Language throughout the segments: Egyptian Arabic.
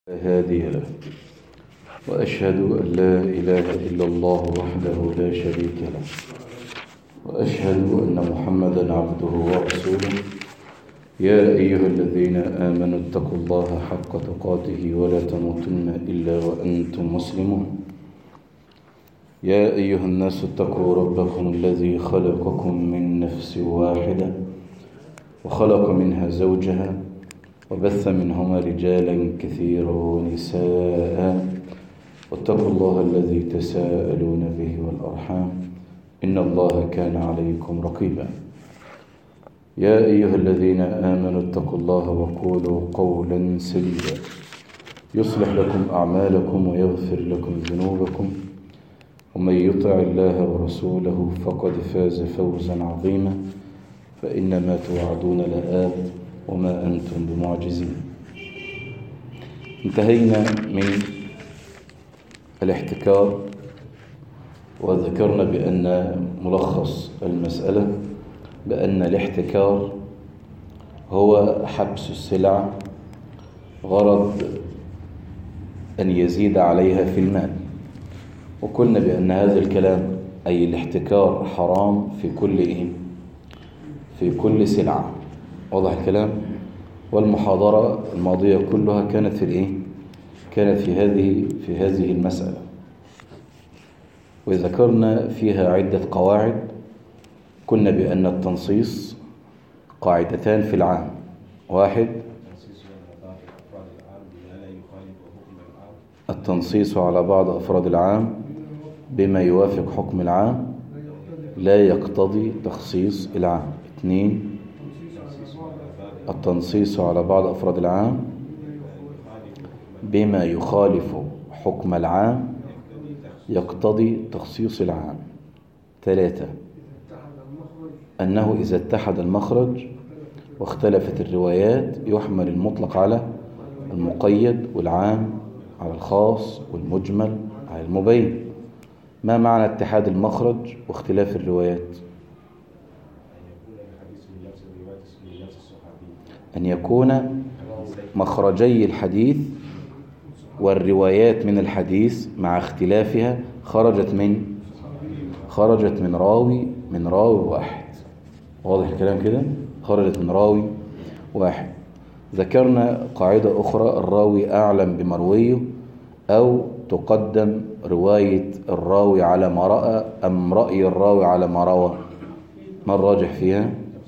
هادي له وأشهد أن لا إله إلا الله وحده لا شريك له وأشهد أن محمدا عبده ورسوله يا أيها الذين آمنوا اتقوا الله حق تقاته ولا تموتن إلا وأنتم مسلمون يا أيها الناس اتقوا ربكم الذي خلقكم من نفس واحدة وخلق منها زوجها وبث منهما رجالا كثيرا ونساء واتقوا الله الذي تساءلون به والأرحام إن الله كان عليكم رقيبا يا أيها الذين آمنوا اتقوا الله وقولوا قولا سديدا يصلح لكم أعمالكم ويغفر لكم ذنوبكم ومن يطع الله ورسوله فقد فاز فوزا عظيما فإنما توعدون لآت وما أنتم بمعجزين انتهينا من الاحتكار وذكرنا بأن ملخص المسألة بأن الاحتكار هو حبس السلع غرض أن يزيد عليها في المال وقلنا بأن هذا الكلام أي الاحتكار حرام في كل إيه؟ في كل سلعة واضح الكلام والمحاضرة الماضية كلها كانت في الإيه؟ كانت في هذه في هذه المسألة وذكرنا فيها عدة قواعد قلنا بأن التنصيص قاعدتان في العام واحد التنصيص على بعض أفراد العام بما يوافق حكم العام لا يقتضي تخصيص العام اثنين التنصيص على بعض أفراد العام بما يخالف حكم العام يقتضي تخصيص العام ثلاثة أنه إذا اتحد المخرج واختلفت الروايات يحمل المطلق على المقيد والعام على الخاص والمجمل على المبين ما معنى اتحاد المخرج واختلاف الروايات أن يكون مخرجي الحديث والروايات من الحديث مع اختلافها خرجت من خرجت من راوي من راوي واحد واضح الكلام كده خرجت من راوي واحد ذكرنا قاعدة أخرى الراوي أعلم بمرويه أو تقدم رواية الراوي على ما رأى أم رأي الراوي على ما روى ما الراجح فيها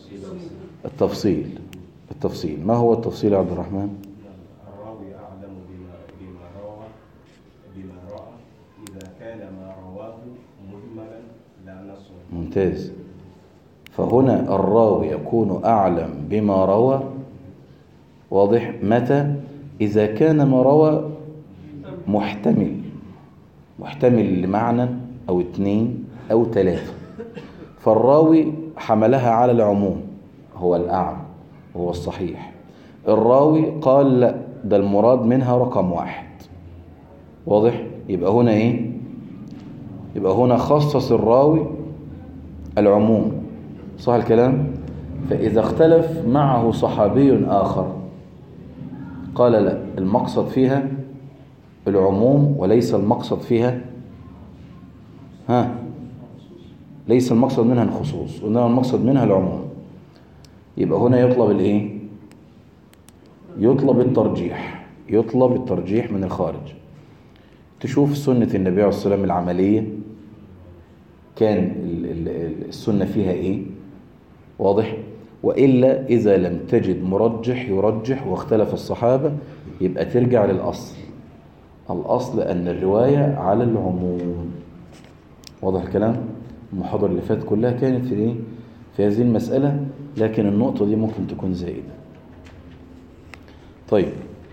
التفصيل التفصيل ما هو التفصيل يا عبد الرحمن الراوي أعلم بما بما روى بما رأى إذا كان ما رواه مجملا لا نصا ممتاز فهنا الراوي يكون أعلم بما روى واضح متى إذا كان ما روى محتمل محتمل لمعنى أو اتنين أو ثلاثة فالراوي حملها على العموم هو الأعم هو الصحيح الراوي قال لا ده المراد منها رقم واحد واضح يبقى هنا ايه يبقى هنا خصص الراوي العموم صح الكلام فإذا اختلف معه صحابي آخر قال لا المقصد فيها العموم وليس المقصد فيها ها ليس المقصد منها الخصوص وإنما المقصد منها العموم يبقى هنا يطلب الايه يطلب الترجيح يطلب الترجيح من الخارج تشوف سنة النبي عليه الصلاة والسلام العملية كان ال- ال- السنة فيها ايه واضح وإلا إذا لم تجد مرجح يرجح واختلف الصحابة يبقى ترجع للأصل الأصل أن الرواية على العموم واضح الكلام المحاضرة اللي فاتت كلها كانت في ايه في هذه المسألة لكن النقطة دي ممكن تكون زائدة طيب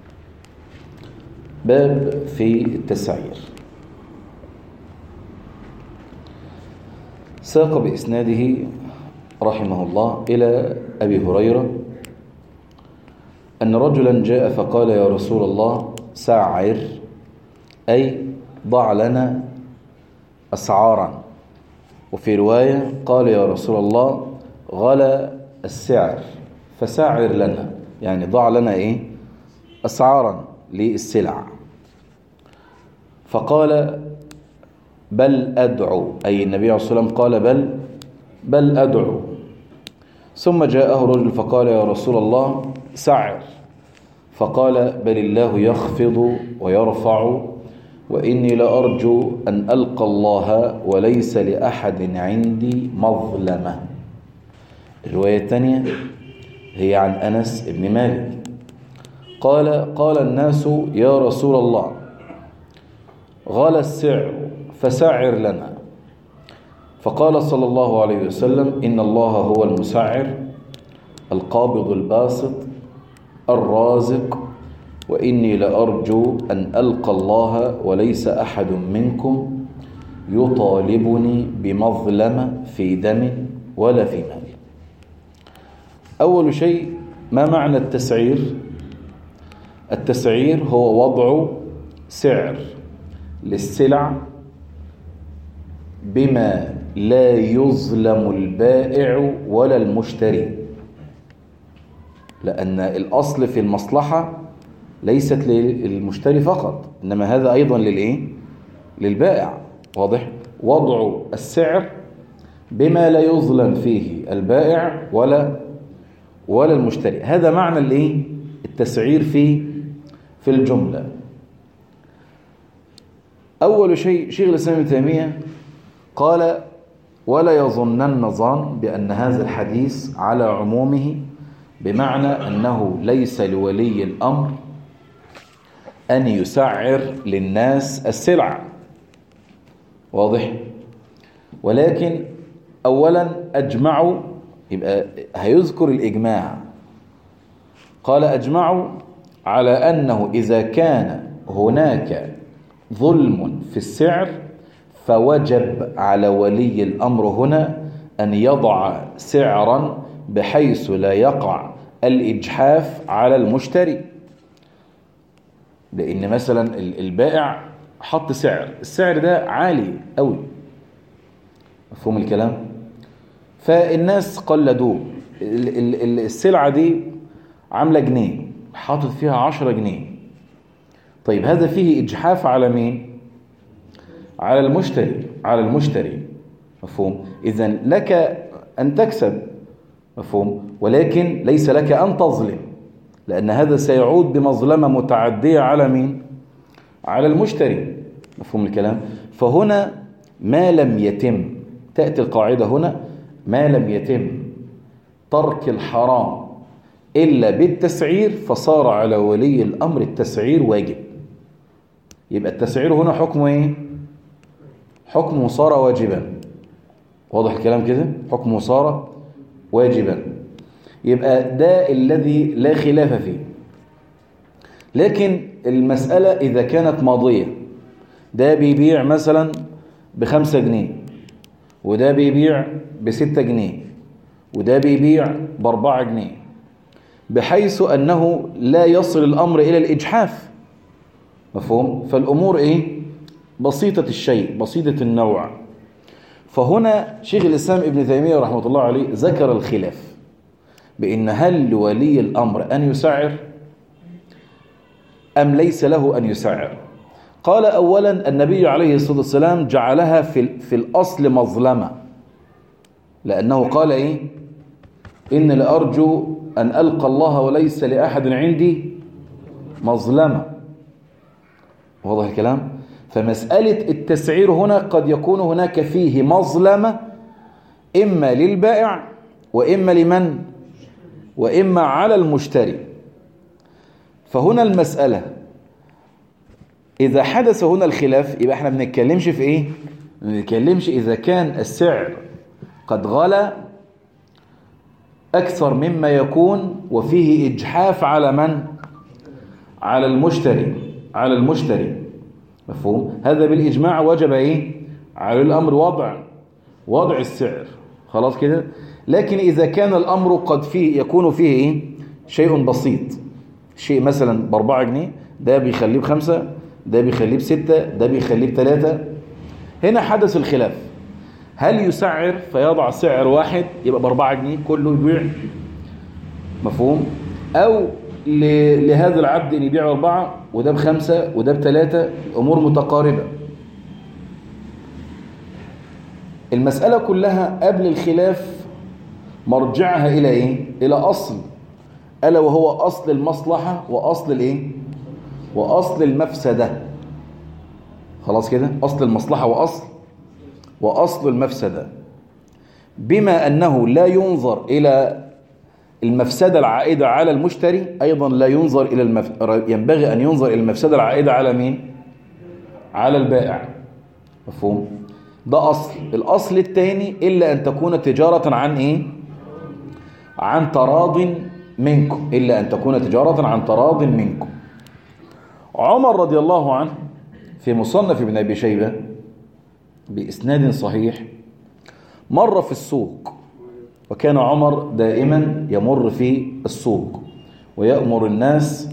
باب في التسعير ساق بإسناده رحمه الله إلى أبي هريرة أن رجلا جاء فقال يا رسول الله سعر أي ضع لنا أسعارا وفي رواية قال يا رسول الله غلى السعر فسعر لنا يعني ضع لنا إيه أسعارا للسلع فقال بل أدعو أي النبي عليه الصلاة والسلام قال بل بل أدعو ثم جاءه رجل فقال يا رسول الله سعر فقال بل الله يخفض ويرفع وإني لأرجو أن ألقى الله وليس لأحد عندي مظلمة الرواية الثانية هي عن أنس بن مالك قال قال الناس يا رسول الله غلى السعر فسعر لنا فقال صلى الله عليه وسلم إن الله هو المسعر القابض الباسط الرازق وإني لأرجو أن ألقى الله وليس أحد منكم يطالبني بمظلمة في دم ولا في مال أول شيء ما معنى التسعير التسعير هو وضع سعر للسلع بما لا يظلم البائع ولا المشتري لأن الأصل في المصلحة ليست للمشتري فقط إنما هذا أيضا للإيه؟ للبائع واضح؟ وضع السعر بما لا يظلم فيه البائع ولا ولا المشتري هذا معنى الايه التسعير في في الجملة أول شيء شيخ الإسلام ابن تيمية قال ولا يظنن ظان بأن هذا الحديث على عمومه بمعنى أنه ليس لولي الأمر أن يسعر للناس السلع واضح ولكن أولا أجمعوا يبقى هيذكر الإجماع قال أجمعوا على أنه إذا كان هناك ظلم في السعر فوجب على ولي الأمر هنا أن يضع سعرا بحيث لا يقع الإجحاف على المشتري لأن مثلا البائع حط سعر السعر ده عالي قوي مفهوم الكلام فالناس قلدوه السلعة دي عاملة جنيه حاطط فيها عشرة جنيه طيب هذا فيه إجحاف على مين على المشتري على المشتري مفهوم إذا لك أن تكسب مفهوم ولكن ليس لك أن تظلم لأن هذا سيعود بمظلمة متعدية على مين على المشتري مفهوم الكلام فهنا ما لم يتم تأتي القاعدة هنا ما لم يتم ترك الحرام إلا بالتسعير فصار على ولي الأمر التسعير واجب يبقى التسعير هنا حكمه إيه حكمه صار واجبا واضح الكلام كده حكمه صار واجبا يبقى ده الذي لا خلاف فيه لكن المسألة إذا كانت ماضية ده بيبيع مثلا بخمسة جنيه وده بيبيع بستة جنيه وده بيبيع باربعة جنيه بحيث أنه لا يصل الأمر إلى الإجحاف مفهوم؟ فالأمور إيه؟ بسيطة الشيء بسيطة النوع فهنا شيخ الإسلام ابن تيمية رحمة الله عليه ذكر الخلاف بأن هل لولي الأمر أن يسعر أم ليس له أن يسعر قال أولا النبي عليه الصلاة والسلام جعلها في, في الأصل مظلمة لأنه قال إيه إن لأرجو أن ألقى الله وليس لأحد عندي مظلمة واضح الكلام فمسألة التسعير هنا قد يكون هناك فيه مظلمة إما للبائع وإما لمن وإما على المشتري فهنا المسألة إذا حدث هنا الخلاف يبقى احنا بنتكلمش في إيه ما بنتكلمش إذا كان السعر قد غلى أكثر مما يكون وفيه إجحاف على من على المشتري على المشتري مفهوم هذا بالإجماع وجب إيه على الأمر وضع وضع السعر خلاص كده لكن إذا كان الأمر قد فيه يكون فيه إيه شيء بسيط شيء مثلا بأربعة جنيه ده بيخليه بخمسة ده بيخليه بستة ده بيخليه بثلاثة هنا حدث الخلاف هل يسعر فيضع سعر واحد يبقى بأربعة جنيه كله يبيع مفهوم أو ل- لهذا العبد ان يبيع أربعة وده بخمسة وده بثلاثة أمور متقاربة المسألة كلها قبل الخلاف مرجعها إلى إيه؟ إلى أصل ألا وهو أصل المصلحة وأصل الإيه؟ وأصل المفسدة خلاص كده أصل المصلحة وأصل وأصل المفسدة بما أنه لا ينظر إلى المفسدة العائدة على المشتري أيضا لا ينظر إلى المف... ينبغي أن ينظر إلى المفسدة العائدة على مين؟ على البائع مفهوم؟ ده أصل الأصل الثاني إلا أن تكون تجارة عن إيه؟ عن تراض منكم إلا أن تكون تجارة عن تراض منكم عمر رضي الله عنه في مصنف ابن أبي شيبة بإسناد صحيح مر في السوق وكان عمر دائما يمر في السوق ويأمر الناس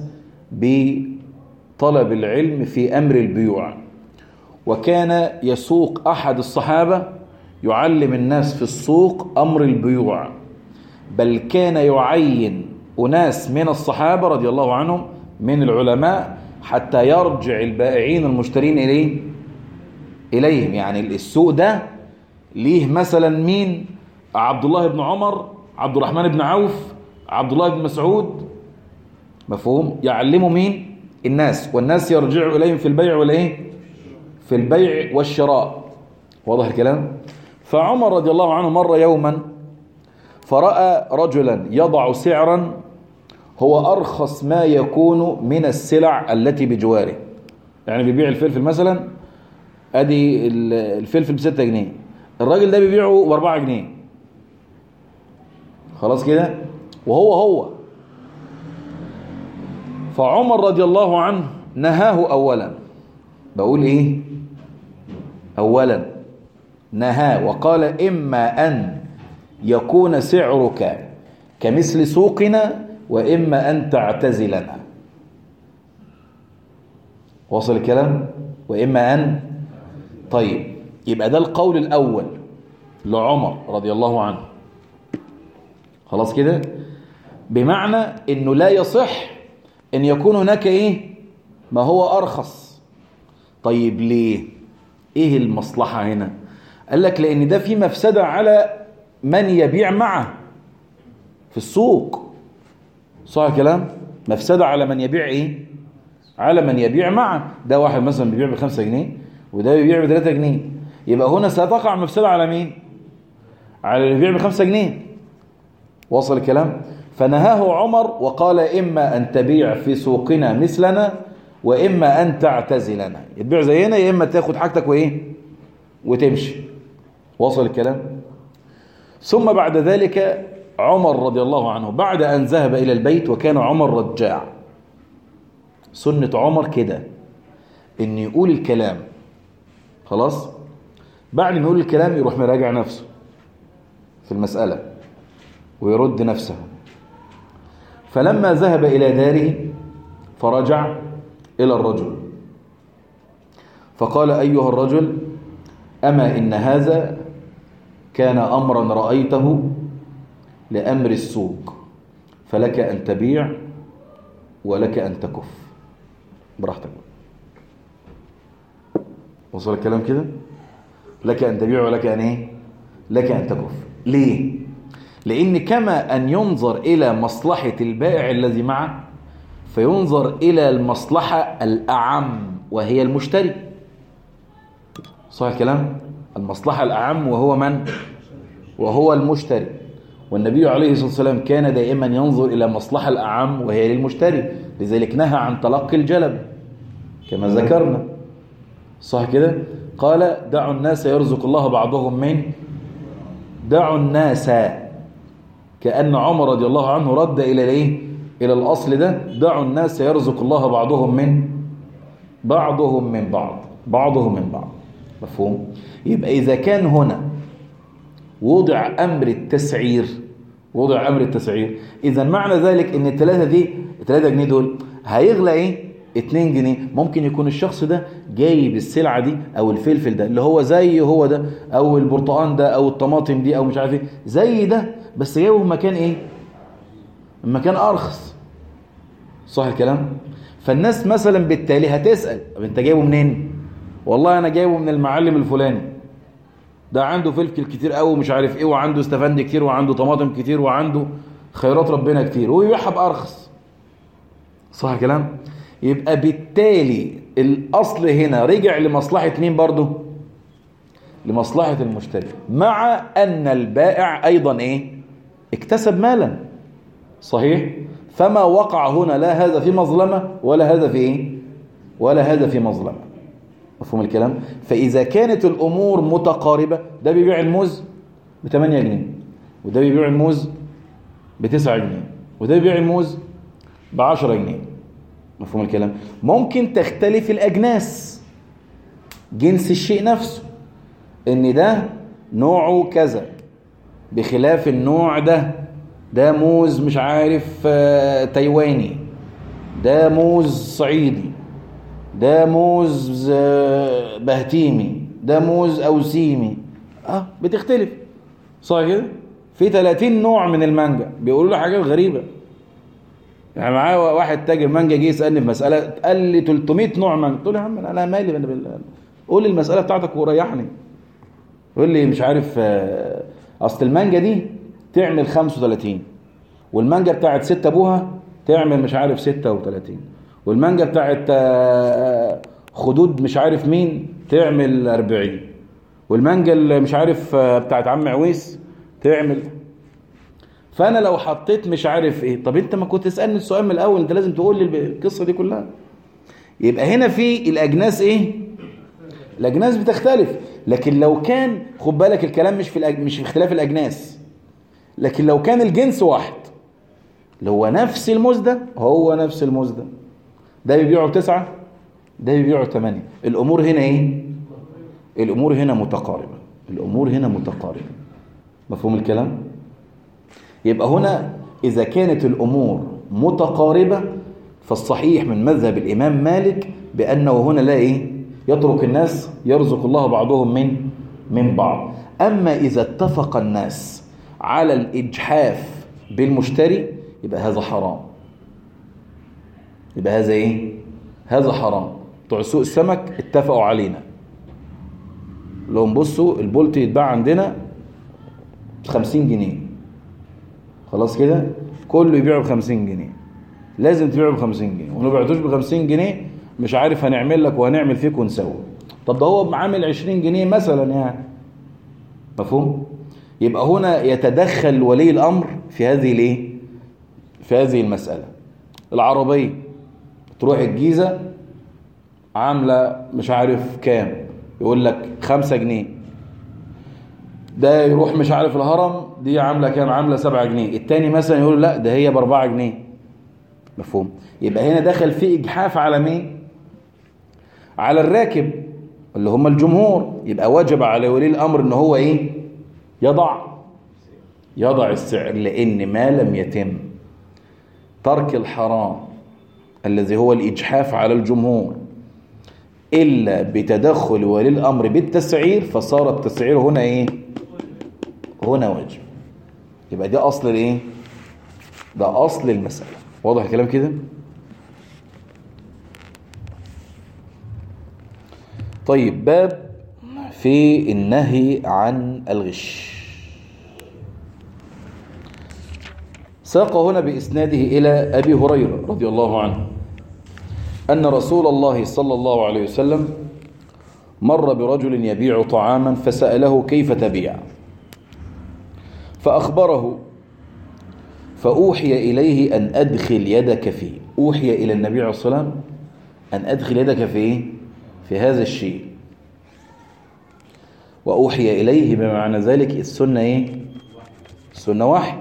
بطلب العلم في أمر البيوع وكان يسوق أحد الصحابة يعلم الناس في السوق أمر البيوع بل كان يعين أناس من الصحابة رضي الله عنهم من العلماء حتى يرجع البائعين المشترين إليه إليهم يعني السوق ده ليه مثلا مين عبد الله بن عمر عبد الرحمن بن عوف عبد الله بن مسعود مفهوم يعلموا مين الناس والناس يرجعوا إليهم في البيع والإيه في البيع والشراء واضح الكلام فعمر رضي الله عنه مر يوما فرأى رجلا يضع سعرا هو أرخص ما يكون من السلع التي بجواره يعني بيبيع الفلفل مثلا ادي الفلفل بستة جنيه الراجل ده بيبيعه باربعة جنيه خلاص كده وهو هو فعمر رضي الله عنه نهاه أولا بقول إيه أولا نهاه وقال إما أن يكون سعرك كمثل سوقنا وإما أن تعتزلنا وصل الكلام وإما أن طيب يبقى ده القول الأول لعمر رضي الله عنه خلاص كده بمعنى انه لا يصح ان يكون هناك ايه ما هو ارخص طيب ليه ايه المصلحة هنا قال لك لان ده في مفسدة على من يبيع معه في السوق صح الكلام مفسدة على من يبيع ايه على من يبيع معه ده واحد مثلا بيبيع بخمسة جنيه وده بيبيع بثلاثة جنيه يبقى هنا ستقع مفسدة على مين على اللي بيبيع بخمسة جنيه وصل الكلام فنهاه عمر وقال إما أن تبيع في سوقنا مثلنا وإما أن تعتزلنا تبيع زينا يا إما تاخد حاجتك وإيه وتمشي وصل الكلام ثم بعد ذلك عمر رضي الله عنه بعد أن ذهب إلى البيت وكان عمر رجاع سنة عمر كده إن يقول الكلام خلاص بعد ما يقول الكلام يروح مراجع نفسه في المسألة ويرد نفسه فلما ذهب إلى داره فرجع إلى الرجل فقال أيها الرجل أما إن هذا كان أمرا رأيته لأمر السوق فلك أن تبيع ولك أن تكف براحتك وصل الكلام كده لك أن تبيع ولك أن إيه لك أن تكف ليه لأن كما أن ينظر إلى مصلحة البائع الذي معه فينظر إلى المصلحة الأعم وهي المشتري صح الكلام المصلحة الأعم وهو من وهو المشتري والنبي عليه الصلاة والسلام كان دائما ينظر إلى مصلحة الأعم وهي للمشتري لذلك نهى عن تلقي الجلب كما ذكرنا صح كده قال دعوا الناس يرزق الله بعضهم من دعوا الناس كأن عمر رضي الله عنه رد إلى الايه إلى الأصل ده دعوا الناس يرزق الله بعضهم من بعضهم من بعض بعضهم من بعض مفهوم يبقى إذا كان هنا وضع أمر التسعير وضع أمر التسعير إذا معنى ذلك إن الثلاثة دي الثلاثة جنيه دول هيغلى إيه 2 جنيه ممكن يكون الشخص ده جايب السلعة دي او الفلفل ده اللي هو زي هو ده او البرتقان ده او الطماطم دي او مش عارف ايه زي ده بس جايبه في مكان ايه مكان ارخص صح الكلام فالناس مثلا بالتالي هتسأل طب انت جايبه منين والله انا جايبه من المعلم الفلاني ده عنده فلفل كتير قوي ومش عارف ايه وعنده استفند كتير وعنده طماطم كتير وعنده خيرات ربنا كتير ويبيعها بارخص صح الكلام يبقى بالتالي الاصل هنا رجع لمصلحه مين برضه لمصلحه المشتري مع ان البائع ايضا ايه اكتسب مالا صحيح فما وقع هنا لا هذا في مظلمه ولا هذا في ايه ولا هذا في مظلمه مفهوم الكلام فاذا كانت الامور متقاربه ده بيبيع الموز ب 8 جنيه وده بيبيع الموز ب 9 جنيه وده بيبيع الموز ب 10 جنيه مفهوم الكلام ممكن تختلف الاجناس جنس الشيء نفسه ان ده نوعه كذا بخلاف النوع ده ده موز مش عارف آه، تايواني ده موز صعيدي ده موز آه، بهتيمي ده موز اوسيمي اه بتختلف صح كده في 30 نوع من المانجا بيقولوا له حاجات غريبه يعني معايا واحد تاجر مانجا جه يسالني في مساله قال لي 300 نوع مانجا قلت له يا عم انا مالي انا بال... قول لي المساله بتاعتك وريحني يقول لي مش عارف آه، اصل المانجا دي تعمل 35 والمانجا بتاعت ست ابوها تعمل مش عارف 36 والمانجا بتاعت آه، خدود مش عارف مين تعمل 40 والمانجا اللي مش عارف آه، بتاعت عم عويس تعمل فانا لو حطيت مش عارف ايه طب انت ما كنت تسالني السؤال من الاول انت لازم تقول لي القصه دي كلها يبقى هنا في الاجناس ايه الاجناس بتختلف لكن لو كان خد بالك الكلام مش في الأج... مش في اختلاف الاجناس لكن لو كان الجنس واحد اللي هو نفس الموز ده هو نفس الموز ده ده بيبيعه بتسعة ده بيبيعه بثمانية الامور هنا ايه الامور هنا متقاربه الامور هنا متقاربه مفهوم الكلام يبقى هنا إذا كانت الأمور متقاربة فالصحيح من مذهب الإمام مالك بأنه هنا لا إيه يترك الناس يرزق الله بعضهم من من بعض أما إذا اتفق الناس على الإجحاف بالمشتري يبقى هذا حرام يبقى هذا إيه هذا حرام بتوع سوق السمك اتفقوا علينا لهم بصوا البولت يتباع عندنا 50 جنيه خلاص كده كله يبيعه ب 50 جنيه لازم تبيعه ب 50 جنيه وما بعتوش ب 50 جنيه مش عارف هنعمل لك وهنعمل فيك ونسوي طب ده هو عامل 20 جنيه مثلا يعني مفهوم يبقى هنا يتدخل ولي الامر في هذه الايه في هذه المساله العربيه تروح الجيزه عامله مش عارف كام يقول لك 5 جنيه ده يروح مش عارف الهرم دي عامله كام عامله 7 جنيه التاني مثلا يقول لا ده هي ب 4 جنيه مفهوم يبقى هنا دخل في اجحاف على مين على الراكب اللي هم الجمهور يبقى وجب على ولي الامر ان هو ايه يضع يضع السعر لان ما لم يتم ترك الحرام الذي هو الاجحاف على الجمهور الا بتدخل ولي الامر بالتسعير فصار التسعير هنا ايه هنا واجب يبقى ده اصل الايه ده اصل المساله واضح الكلام كده طيب باب في النهي عن الغش ساق هنا بإسناده إلى أبي هريرة رضي الله عنه أن رسول الله صلى الله عليه وسلم مر برجل يبيع طعاما فسأله كيف تبيع فأخبره فأوحي إليه أن أدخل يدك فيه أوحي إلى النبي عليه الصلاة والسلام أن أدخل يدك في إيه؟ في هذا الشيء وأوحي إليه بمعنى ذلك السنة إيه؟ السنة وحي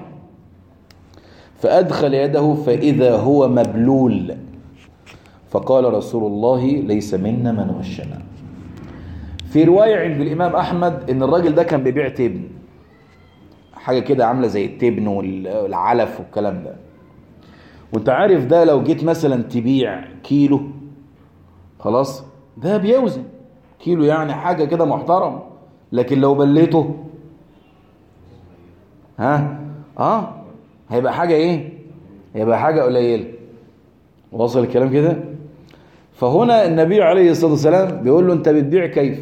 فأدخل يده فإذا هو مبلول فقال رسول الله ليس منا من غشنا في رواية عند الإمام أحمد إن الراجل ده كان بيبيع تبن حاجة كده عاملة زي التبن والعلف والكلام ده وانت عارف ده لو جيت مثلا تبيع كيلو خلاص ده بيوزن كيلو يعني حاجة كده محترم لكن لو بليته ها اه هيبقى حاجة ايه هيبقى حاجة قليلة وصل الكلام كده فهنا النبي عليه الصلاة والسلام بيقول له أنت بتبيع كيف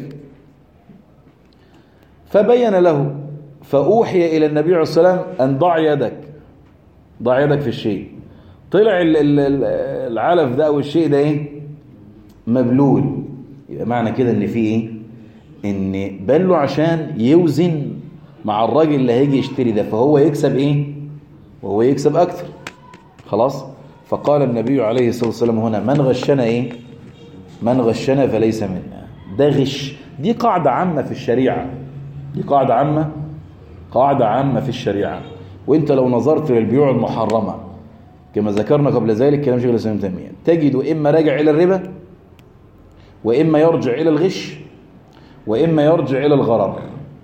فبين له فأوحي إلى النبي عليه الصلاة والسلام أن ضع يدك ضع يدك في الشيء طلع ال- ال- ال- العلف ده أو الشيء ده إيه مبلول يبقى معنى كده إن في إيه إن بله عشان يوزن مع الراجل اللي هيجي يشتري ده فهو يكسب إيه وهو يكسب أكتر خلاص فقال النبي عليه الصلاة والسلام هنا من غشنا إيه من غشنا فليس منا ده غش دي قاعدة عامة في الشريعة دي قاعدة عامة قاعدة عامة في الشريعة وانت لو نظرت للبيوع المحرمة كما ذكرنا قبل ذلك كلام شيخ الاسلام ابن تيمية تجد اما راجع الى الربا واما يرجع الى الغش واما يرجع الى الغرر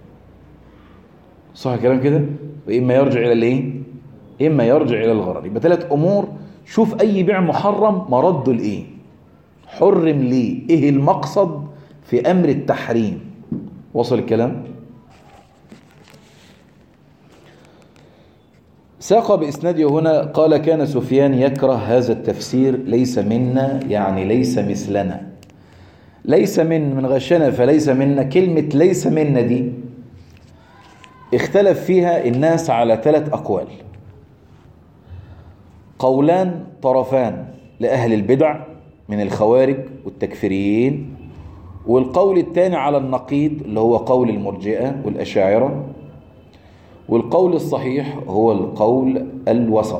صح الكلام كده واما يرجع الى الايه اما يرجع الى الغرر يبقى ثلاث امور شوف اي بيع محرم مرده لايه حرم ليه ايه المقصد في امر التحريم وصل الكلام ساق بإسناده هنا قال كان سفيان يكره هذا التفسير ليس منا يعني ليس مثلنا ليس من من غشنا فليس منا كلمة ليس منا دي اختلف فيها الناس على ثلاث أقوال قولان طرفان لأهل البدع من الخوارج والتكفيريين والقول الثاني على النقيض اللي هو قول المرجئة والأشاعرة والقول الصحيح هو القول الوسط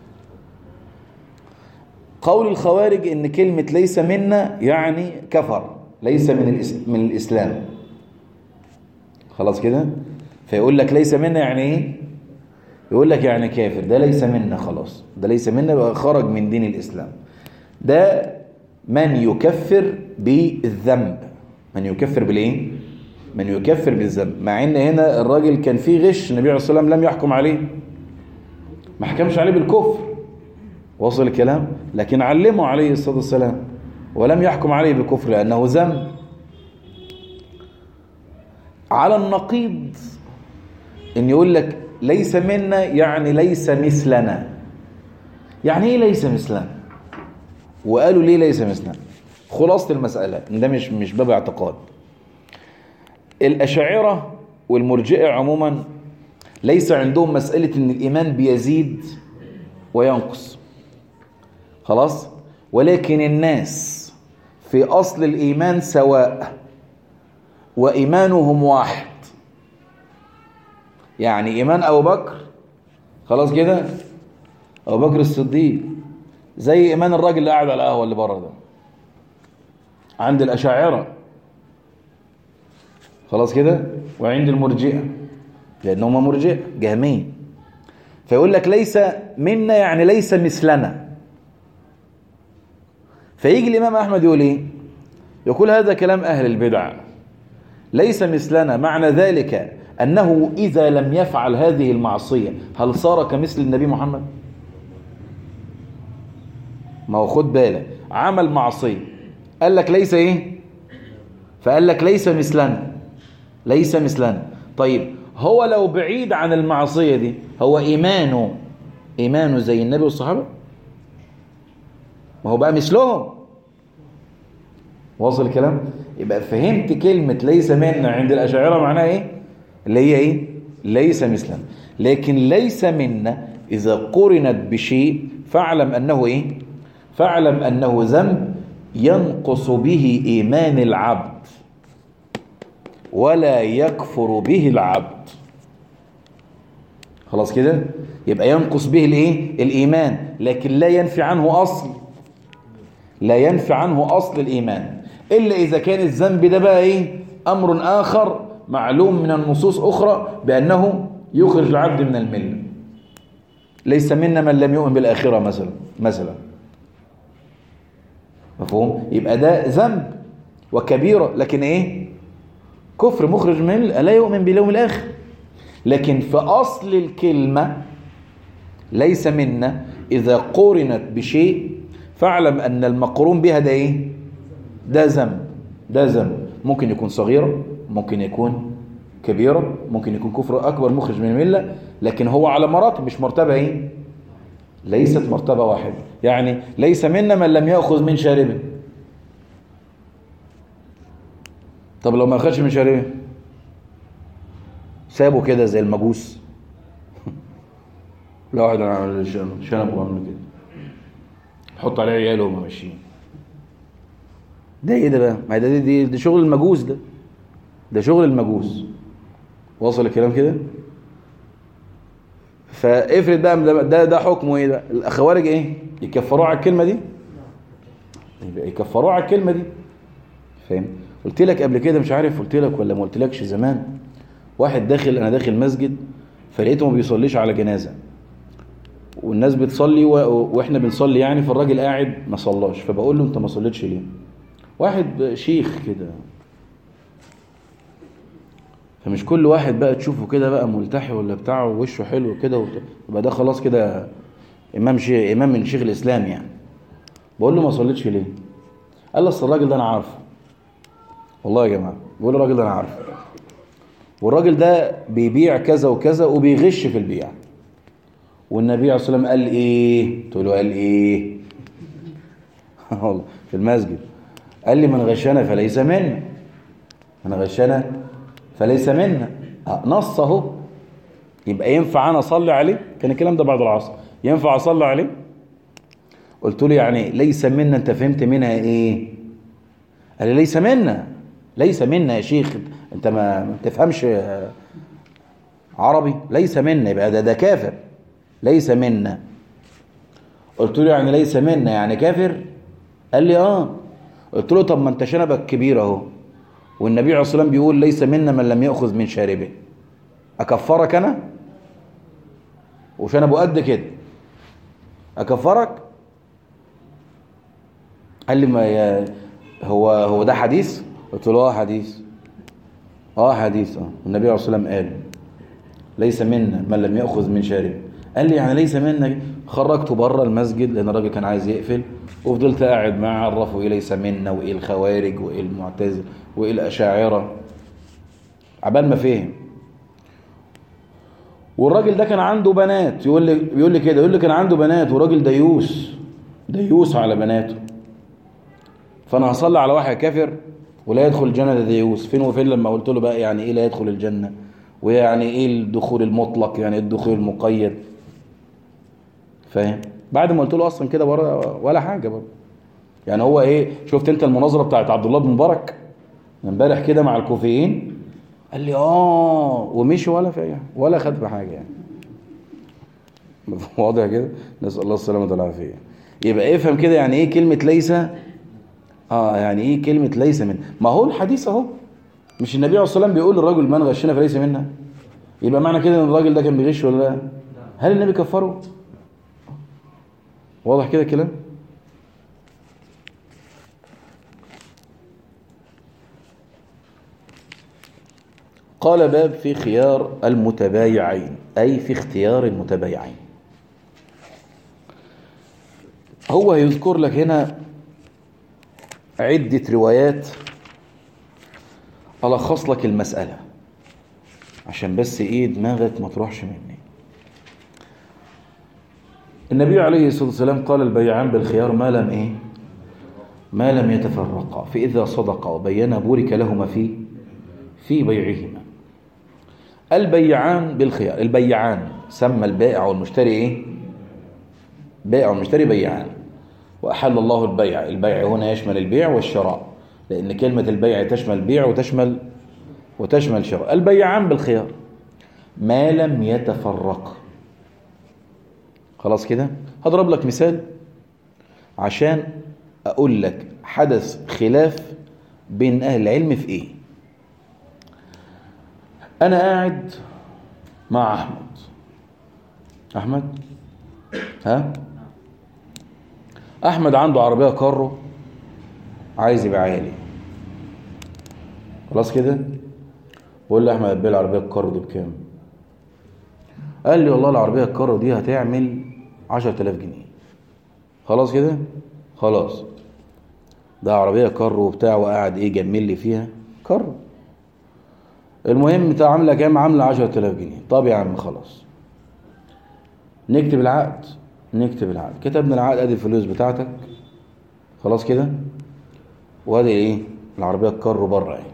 قول الخوارج ان كلمة ليس منا يعني كفر ليس من, الإس- من الإسلام خلاص كده فيقول لك ليس منا يعني ايه يقول لك يعني كافر ده ليس منا خلاص ده ليس منا يبقى خرج من دين الإسلام ده من يكفر بالذنب من يكفر بالايه من يكفر بالذنب مع ان هنا الراجل كان فيه غش النبي عليه الصلاه والسلام لم يحكم عليه ما حكمش عليه بالكفر وصل الكلام لكن علمه عليه الصلاه والسلام ولم يحكم عليه بالكفر لانه ذنب على النقيض ان يقول لك ليس منا يعني ليس مثلنا يعني ايه ليس مثلنا وقالوا ليه ليس مثلنا خلاصة المسألة إن ده مش مش باب اعتقاد الأشاعرة والمرجئة عموما ليس عندهم مسألة إن الإيمان بيزيد وينقص خلاص ولكن الناس في أصل الإيمان سواء وإيمانهم واحد يعني إيمان أبو بكر خلاص كده أبو بكر الصديق زي إيمان الراجل اللي قاعد على القهوة اللي بره ده عند الأشاعرة خلاص كده وعند المرجئة لأن هم مرجئة جهمية فيقول لك ليس منا يعني ليس مثلنا فيجي الإمام أحمد يقول إيه يقول هذا كلام أهل البدع ليس مثلنا معنى ذلك أنه إذا لم يفعل هذه المعصية هل صار كمثل النبي محمد ما هو خد بالك عمل معصية قال لك ليس ايه فقال لك ليس مثلنا ليس مثلنا طيب هو لو بعيد عن المعصية دي هو إيمانه إيمانه زي النبي والصحابة ما هو بقى مثلهم واصل الكلام يبقى فهمت كلمة ليس منا عند الأشاعرة معناها ايه اللي هي ايه ليس مثلنا لكن ليس منا إذا قرنت بشيء فاعلم أنه ايه فاعلم أنه ذنب ينقص به إيمان العبد ولا يكفر به العبد خلاص كده يبقى ينقص به الايه الايمان لكن لا ينفي عنه اصل لا ينفي عنه اصل الايمان الا اذا كان الذنب ده بقى ايه امر اخر معلوم من النصوص اخرى بانه يخرج العبد من المله ليس منا من لم يؤمن بالاخره مثلا مثلا مفهوم يبقى ده ذنب وكبيره لكن ايه كفر مخرج من لا يؤمن باليوم الاخر لكن في اصل الكلمه ليس منا اذا قورنت بشيء فاعلم ان المقرون بها ده ايه ده ذنب ده ذنب ممكن يكون صغيره ممكن يكون كبيره ممكن يكون كفر اكبر مخرج من المله لكن هو على مراتب مش مرتبه ايه ليست مرتبة واحدة يعني ليس منا من لم يأخذ من شاربه طب لو ما أخذش من شاربه سابه كده زي المجوس لا واحد عمل شنب وعمل كده حط عليه عياله وهم ماشيين ده ايه ده بقى ما ده دي, دي, دي شغل المجوس ده ده شغل المجوس وصل الكلام كده فافرض بقى ده ده, ده حكمه ايه ده الخوارج ايه يكفروه على الكلمه دي يبقى يكفروه على الكلمه دي فاهم قلت لك قبل كده مش عارف قلت لك ولا ما قلتلكش زمان واحد داخل انا داخل مسجد فلقيته ما بيصليش على جنازه والناس بتصلي و... واحنا بنصلي يعني فالراجل قاعد ما صلاش فبقول له انت ما صليتش ليه واحد شيخ كده فمش كل واحد بقى تشوفه كده بقى ملتحي ولا بتاعه ووشه حلو كده يبقى ده خلاص كده امام شيخ امام من شيخ الاسلام يعني بقول له ما صليتش ليه قال لي اصل الراجل ده انا عارفه والله يا جماعه بقول الراجل ده انا عارفه والراجل ده بيبيع كذا وكذا وبيغش في البيع والنبي عليه الصلاه والسلام قال ايه قلت له قال ايه والله في المسجد قال لي من غشنا فليس منا من غشنا فليس منا نص اهو يبقى ينفع انا اصلي عليه كان الكلام ده بعد العصر ينفع اصلي عليه قلت له يعني ليس منا انت فهمت منها ايه قال لي ليس منا ليس منا يا شيخ انت ما تفهمش عربي ليس منا يبقى ده ده كافر ليس منا قلت له يعني ليس منا يعني كافر قال لي اه قلت له طب ما انت شنبك كبير اهو والنبي عليه الصلاه والسلام بيقول ليس منا من لم ياخذ من شاربه اكفرك انا وشنبه قد كده اكفرك قال لي ما يا هو هو ده حديث قلت له اه حديث اه حديث اه النبي عليه الصلاه والسلام قال ليس منا من لم ياخذ من شاربه قال لي يعني ليس منا خرجته بره المسجد لان الراجل كان عايز يقفل وفضلت قاعد معاه عرفه ايه ليس منا وايه الخوارج وايه المعتزله وايه الاشاعره عبال ما فهم والراجل ده كان عنده بنات يقول لي بيقول لي كده يقول لي كان عنده بنات وراجل ديوس ديوس على بناته فانا هصلي على واحد كافر ولا يدخل الجنه ده ديوس فين وفين لما قلت له بقى يعني ايه لا يدخل الجنه ويعني ايه الدخول المطلق يعني ايه الدخول المقيد فاهم بعد ما قلت له اصلا كده ولا حاجه برضه يعني هو ايه شفت انت المناظره بتاعت عبد الله بن مبارك امبارح كده مع الكوفيين قال لي اه ومشي ولا في ولا خد في حاجه يعني واضح كده نسال الله السلامه والعافيه يبقى افهم كده يعني ايه كلمه ليس اه يعني ايه كلمه ليس من ما هو الحديث اهو مش النبي عليه الصلاه والسلام بيقول للرجل من غشنا فليس منا يبقى معنى كده ان الراجل ده كان بيغش ولا لا هل النبي كفره واضح كده الكلام قال باب في خيار المتبايعين أي في اختيار المتبايعين هو يذكر لك هنا عدة روايات ألخص لك المسألة عشان بس إيه دماغك ما تروحش مني النبي عليه الصلاة والسلام قال البيعان بالخيار ما لم إيه ما لم يتفرقا فإذا صدقا وبينا بورك لهما في في بيعهما البيعان بالخيار البيعان سمى البائع والمشتري ايه بائع والمشتري بيعان وأحل الله البيع البيع هنا يشمل البيع والشراء لأن كلمة البيع تشمل البيع وتشمل وتشمل الشراء البيعان بالخيار ما لم يتفرق خلاص كده هضرب لك مثال عشان أقول لك حدث خلاف بين أهل العلم في إيه أنا قاعد مع أحمد أحمد ها أحمد عنده عربية كارو عايز يبيعها لي خلاص كده بقول له أحمد هتبيع العربية الكارو دي بكام قال لي والله العربية الكارو دي هتعمل عشرة آلاف جنيه خلاص كده خلاص ده عربية كارو وبتاع وقاعد ايه جمل لي فيها كارو المهم انت عامله كام عامله 10000 جنيه طب يا عم خلاص نكتب العقد نكتب العقد كتبنا العقد ادي الفلوس بتاعتك خلاص كده وادي ايه العربيه الكارو بره اهي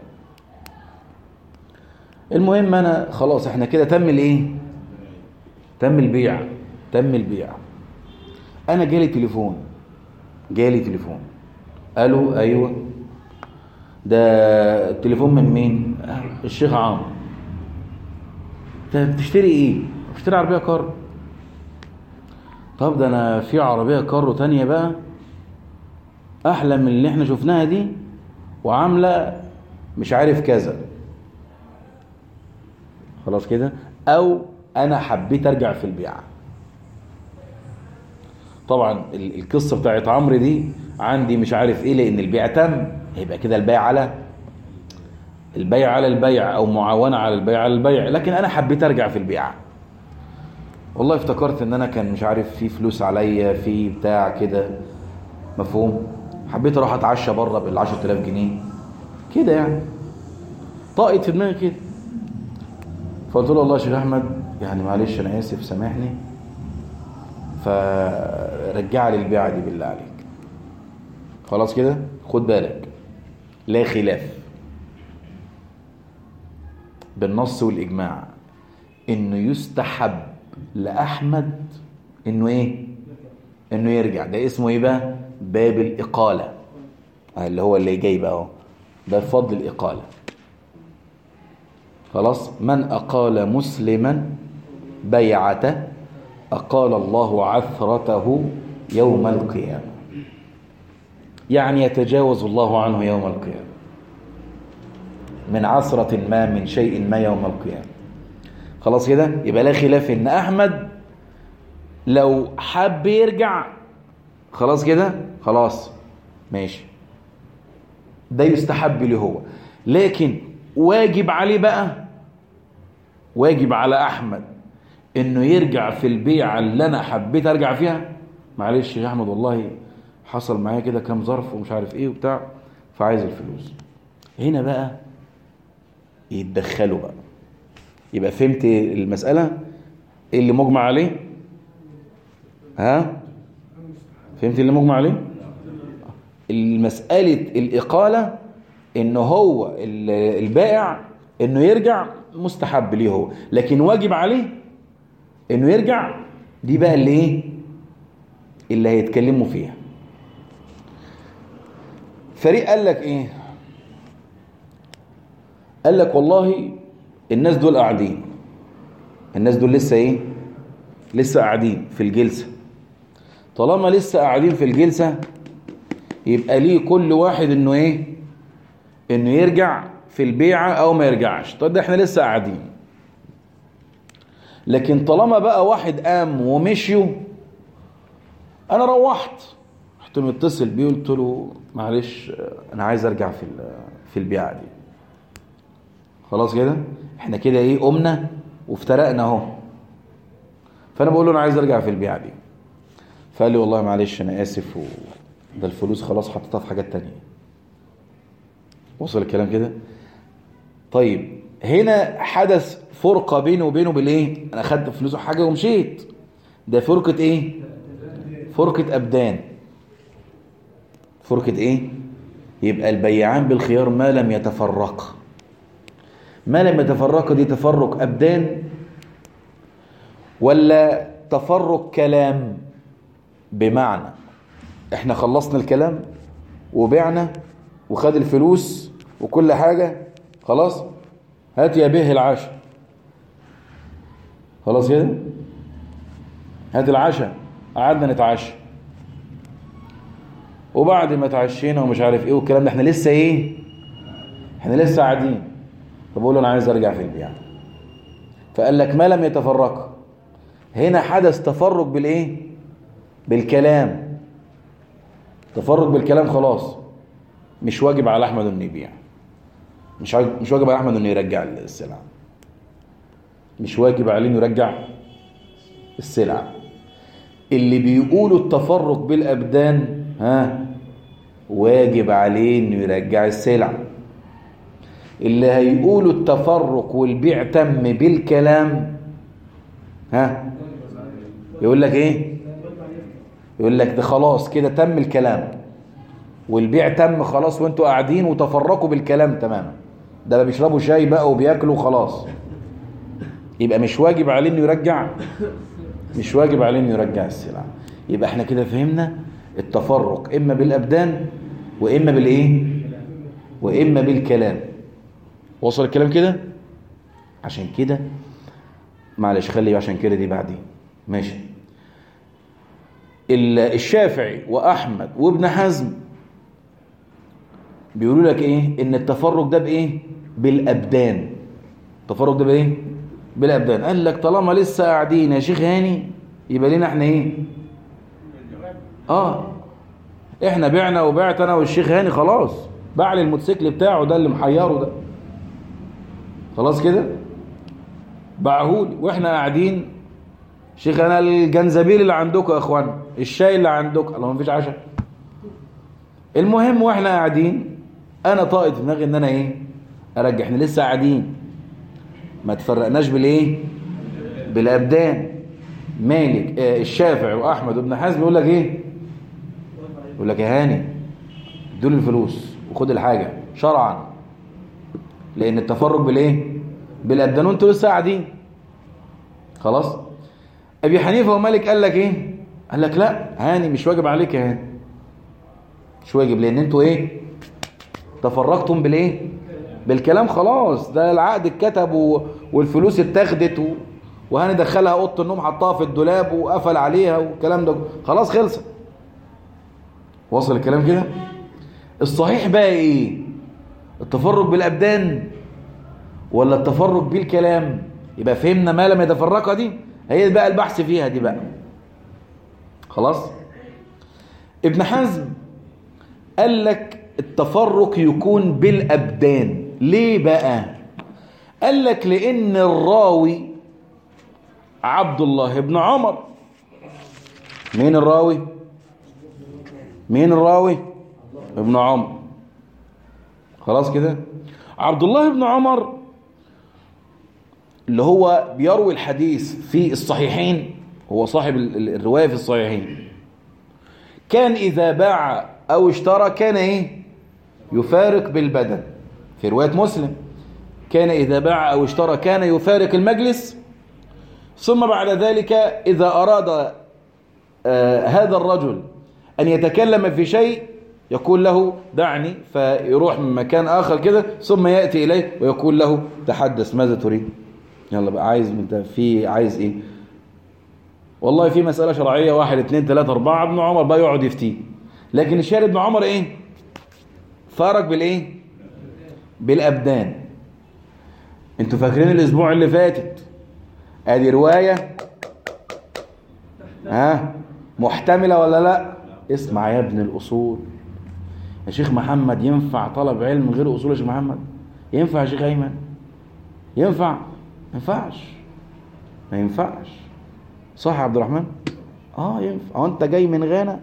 المهم انا خلاص احنا كده تم الايه تم البيع تم البيع انا جالي تليفون جالي تليفون قالوا ايوه ده التليفون من مين آه، الشيخ عمرو انت بتشتري ايه بشتري عربيه كارو طب ده انا في عربيه كارو تانية بقى احلى من اللي احنا شفناها دي وعامله مش عارف كذا خلاص كده او انا حبيت ارجع في البيعه طبعا ال- القصه بتاعت عمرو دي عندي مش عارف ايه لان البيع تم هيبقى كده البيع على البيع على البيع او معاونه على البيع على البيع لكن انا حبيت ارجع في البيعه والله افتكرت ان انا كان مش عارف في فلوس عليا في بتاع كده مفهوم حبيت اروح اتعشى بره بال 10000 جنيه كده يعني طاقت في دماغي كده فقلت له والله يا شيخ احمد يعني معلش انا اسف سامحني فرجع لي البيعه دي بالله عليك خلاص كده خد بالك لا خلاف بالنص والاجماع انه يستحب لاحمد انه ايه انه يرجع ده اسمه ايه بقى باب الاقاله آه، اللي هو اللي جاي بقى اهو باب فضل الاقاله خلاص من اقال مسلما بيعته اقال الله عثرته يوم القيامه يعني يتجاوز الله عنه يوم القيامه من عثرة ما من شيء ما يوم القيامة خلاص كده يبقى لا خلاف ان احمد لو حب يرجع خلاص كده خلاص ماشي ده يستحب له هو لكن واجب عليه بقى واجب على احمد انه يرجع في البيعه اللي انا حبيت ارجع فيها معلش يا احمد والله حصل معايا كده كام ظرف ومش عارف ايه وبتاع فعايز الفلوس هنا بقى يتدخلوا بقى يبقى فهمت المسألة إيه اللي مجمع عليه ها فهمت اللي مجمع عليه المسألة الإقالة إنه هو ال- البائع إنه يرجع مستحب ليه هو لكن واجب عليه إنه يرجع دي بقى اللي إيه اللي هيتكلموا فيها فريق قال لك إيه قال لك والله الناس دول قاعدين الناس دول لسه ايه لسه قاعدين في الجلسة طالما لسه قاعدين في الجلسة يبقى ليه كل واحد انه ايه انه يرجع في البيعة او ما يرجعش طب ده احنا لسه قاعدين لكن طالما بقى واحد قام ومشيوا انا روحت رحت متصل بيه قلت له معلش انا عايز ارجع في ال- في البيعة دي خلاص كده احنا كده ايه قمنا وافترقنا اهو فانا بقول له انا عايز ارجع في البيعه دي فقال لي والله معلش انا اسف و... ده الفلوس خلاص حطيتها في حاجات تانية وصل الكلام كده طيب هنا حدث فرقه بينه وبينه بالايه انا خدت فلوسه حاجه ومشيت ده فرقه ايه فرقه ابدان فرقه ايه يبقى البيعان بالخيار ما لم يتفرقا ما لم يتفرقا دي تفرق أبدان ولا تفرق كلام بمعنى احنا خلصنا الكلام وبعنا وخد الفلوس وكل حاجة خلاص هات يا به العشاء خلاص كده هات العشاء قعدنا نتعشى وبعد ما اتعشينا ومش عارف ايه والكلام ده احنا لسه ايه احنا لسه قاعدين فبقول له انا عايز ارجع في البيع فقال لك ما لم يتفرقا هنا حدث تفرق بالايه بالكلام تفرق بالكلام خلاص مش واجب على احمد انه يبيع مش عاج- مش واجب على احمد انه يرجع السلعه مش واجب عليه انه يرجع السلعه اللي بيقولوا التفرق بالابدان ها واجب عليه انه يرجع السلعه اللي هيقولوا التفرق والبيع تم بالكلام ها يقول لك ايه يقول لك ده خلاص كده تم الكلام والبيع تم خلاص وانتوا قاعدين وتفرقوا بالكلام تماما ده بيشربوا شاي بقى وبياكلوا خلاص يبقى مش واجب عليه انه يرجع مش واجب عليه انه يرجع السلعه يبقى احنا كده فهمنا التفرق اما بالابدان واما بالايه واما بالكلام وصل الكلام كده عشان كده معلش خلي عشان كده دي بعدين ماشي الشافعي واحمد وابن حزم بيقولوا لك ايه ان التفرق ده بايه بالابدان التفرق ده بايه بالابدان قال لك طالما لسه قاعدين يا شيخ هاني يبقى لنا احنا ايه اه احنا بعنا وبعت انا والشيخ هاني خلاص باع لي الموتوسيكل بتاعه ده اللي محيره ده خلاص كده باعهولي واحنا قاعدين شيخ انا الجنزبيل اللي عندكم يا اخوان الشاي اللي عندكم الله ما فيش عشاء المهم واحنا قاعدين انا طاقت في دماغي ان انا ايه ارجع احنا لسه قاعدين ما تفرقناش بالايه بالابدان مالك آه الشافعي واحمد وابن حزم يقول لك ايه يقول لك يا هاني دول الفلوس وخد الحاجه شرعا لان التفرق بالايه بالابدان وانتوا لسه قاعدين خلاص ابي حنيفه ومالك قال لك ايه قال لك لا هاني مش واجب عليك يا هاني مش واجب لان انتوا ايه تفرقتم بالايه بالكلام خلاص ده العقد اتكتب و... والفلوس اتاخدت و... وهاني دخلها اوضه النوم حطها في الدولاب وقفل عليها والكلام ده خلاص خلصت وصل الكلام كده الصحيح بقى ايه التفرق بالابدان ولا التفرق بالكلام يبقى فهمنا ما لم يتفرقها دي هي بقى البحث فيها دي بقى خلاص ابن حزم قال لك التفرق يكون بالابدان ليه بقى قال لك لان الراوي عبد الله بن عمر مين الراوي مين الراوي ابن عمر خلاص كده عبد الله بن عمر اللي هو بيروي الحديث في الصحيحين هو صاحب الرواية في الصحيحين كان إذا باع أو اشترى كان إيه يفارق بالبدن في رواية مسلم كان إذا باع أو اشترى كان يفارق المجلس ثم بعد ذلك إذا أراد آه هذا الرجل أن يتكلم في شيء يقول له دعني فيروح من مكان آخر كده ثم يأتي إليه ويقول له تحدث ماذا تريد يلا بقى عايز انت في عايز ايه والله في مسألة شرعية واحد اتنين تلاتة اربعة ابن عمر بقى يقعد يفتيه لكن الشارع ابن عمر ايه فارق بالايه بالابدان انتوا فاكرين الاسبوع اللي فاتت ادي رواية ها محتملة ولا لا اسمع يا ابن الاصول يا شيخ محمد ينفع طلب علم غير اصول يا شيخ محمد ينفع يا شيخ ايمن ينفع ما ينفعش ما ينفعش صح يا عبد الرحمن اه ينفع هو انت جاي من غانا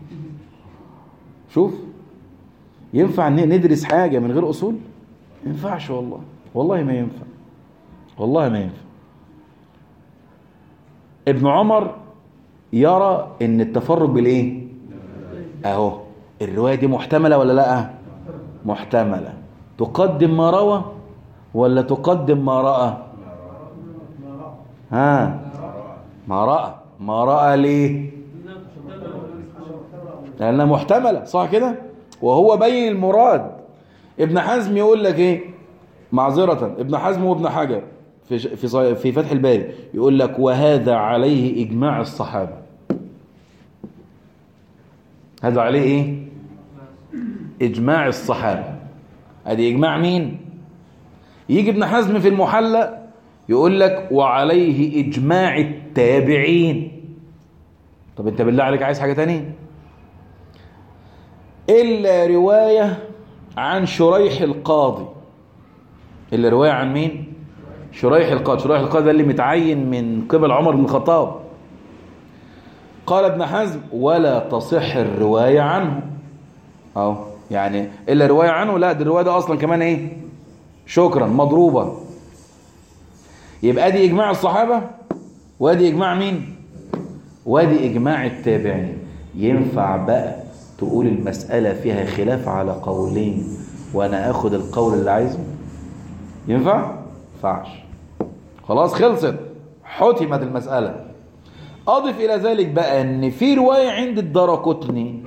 شوف ينفع ندرس حاجة من غير أصول ما ينفعش والله والله ما ينفع والله ما ينفع ابن عمر يرى ان التفرق بالايه اهو الرواية دي محتملة ولا لا محتملة تقدم ما روى ولا تقدم ما رأى ها ما رأى ما رأى ليه لأنها محتملة صح كده وهو بين المراد ابن حزم يقول لك ايه معذرة ابن حزم وابن حجر في في في فتح الباري يقول لك وهذا عليه إجماع الصحابة هذا عليه ايه إجماع الصحابة ادي إجماع مين يجي ابن حزم في المحلى يقول لك وعليه إجماع التابعين طب انت بالله عليك عايز حاجة تانية إلا رواية عن شريح القاضي إلا رواية عن مين شريح القاضي شريح القاضي ده اللي متعين من قبل عمر بن الخطاب قال ابن حزم ولا تصح الرواية عنه اهو يعني إلا رواية عنه لا دي الرواية ده أصلا كمان إيه شكرا مضروبة يبقى دي إجماع الصحابة وادي إجماع مين وادي إجماع التابعين ينفع بقى تقول المسألة فيها خلاف على قولين وانا اخد القول اللي عايزه ينفع ينفعش خلاص خلصت حتمت المسألة اضف الى ذلك بقى ان في رواية عند الدرقطني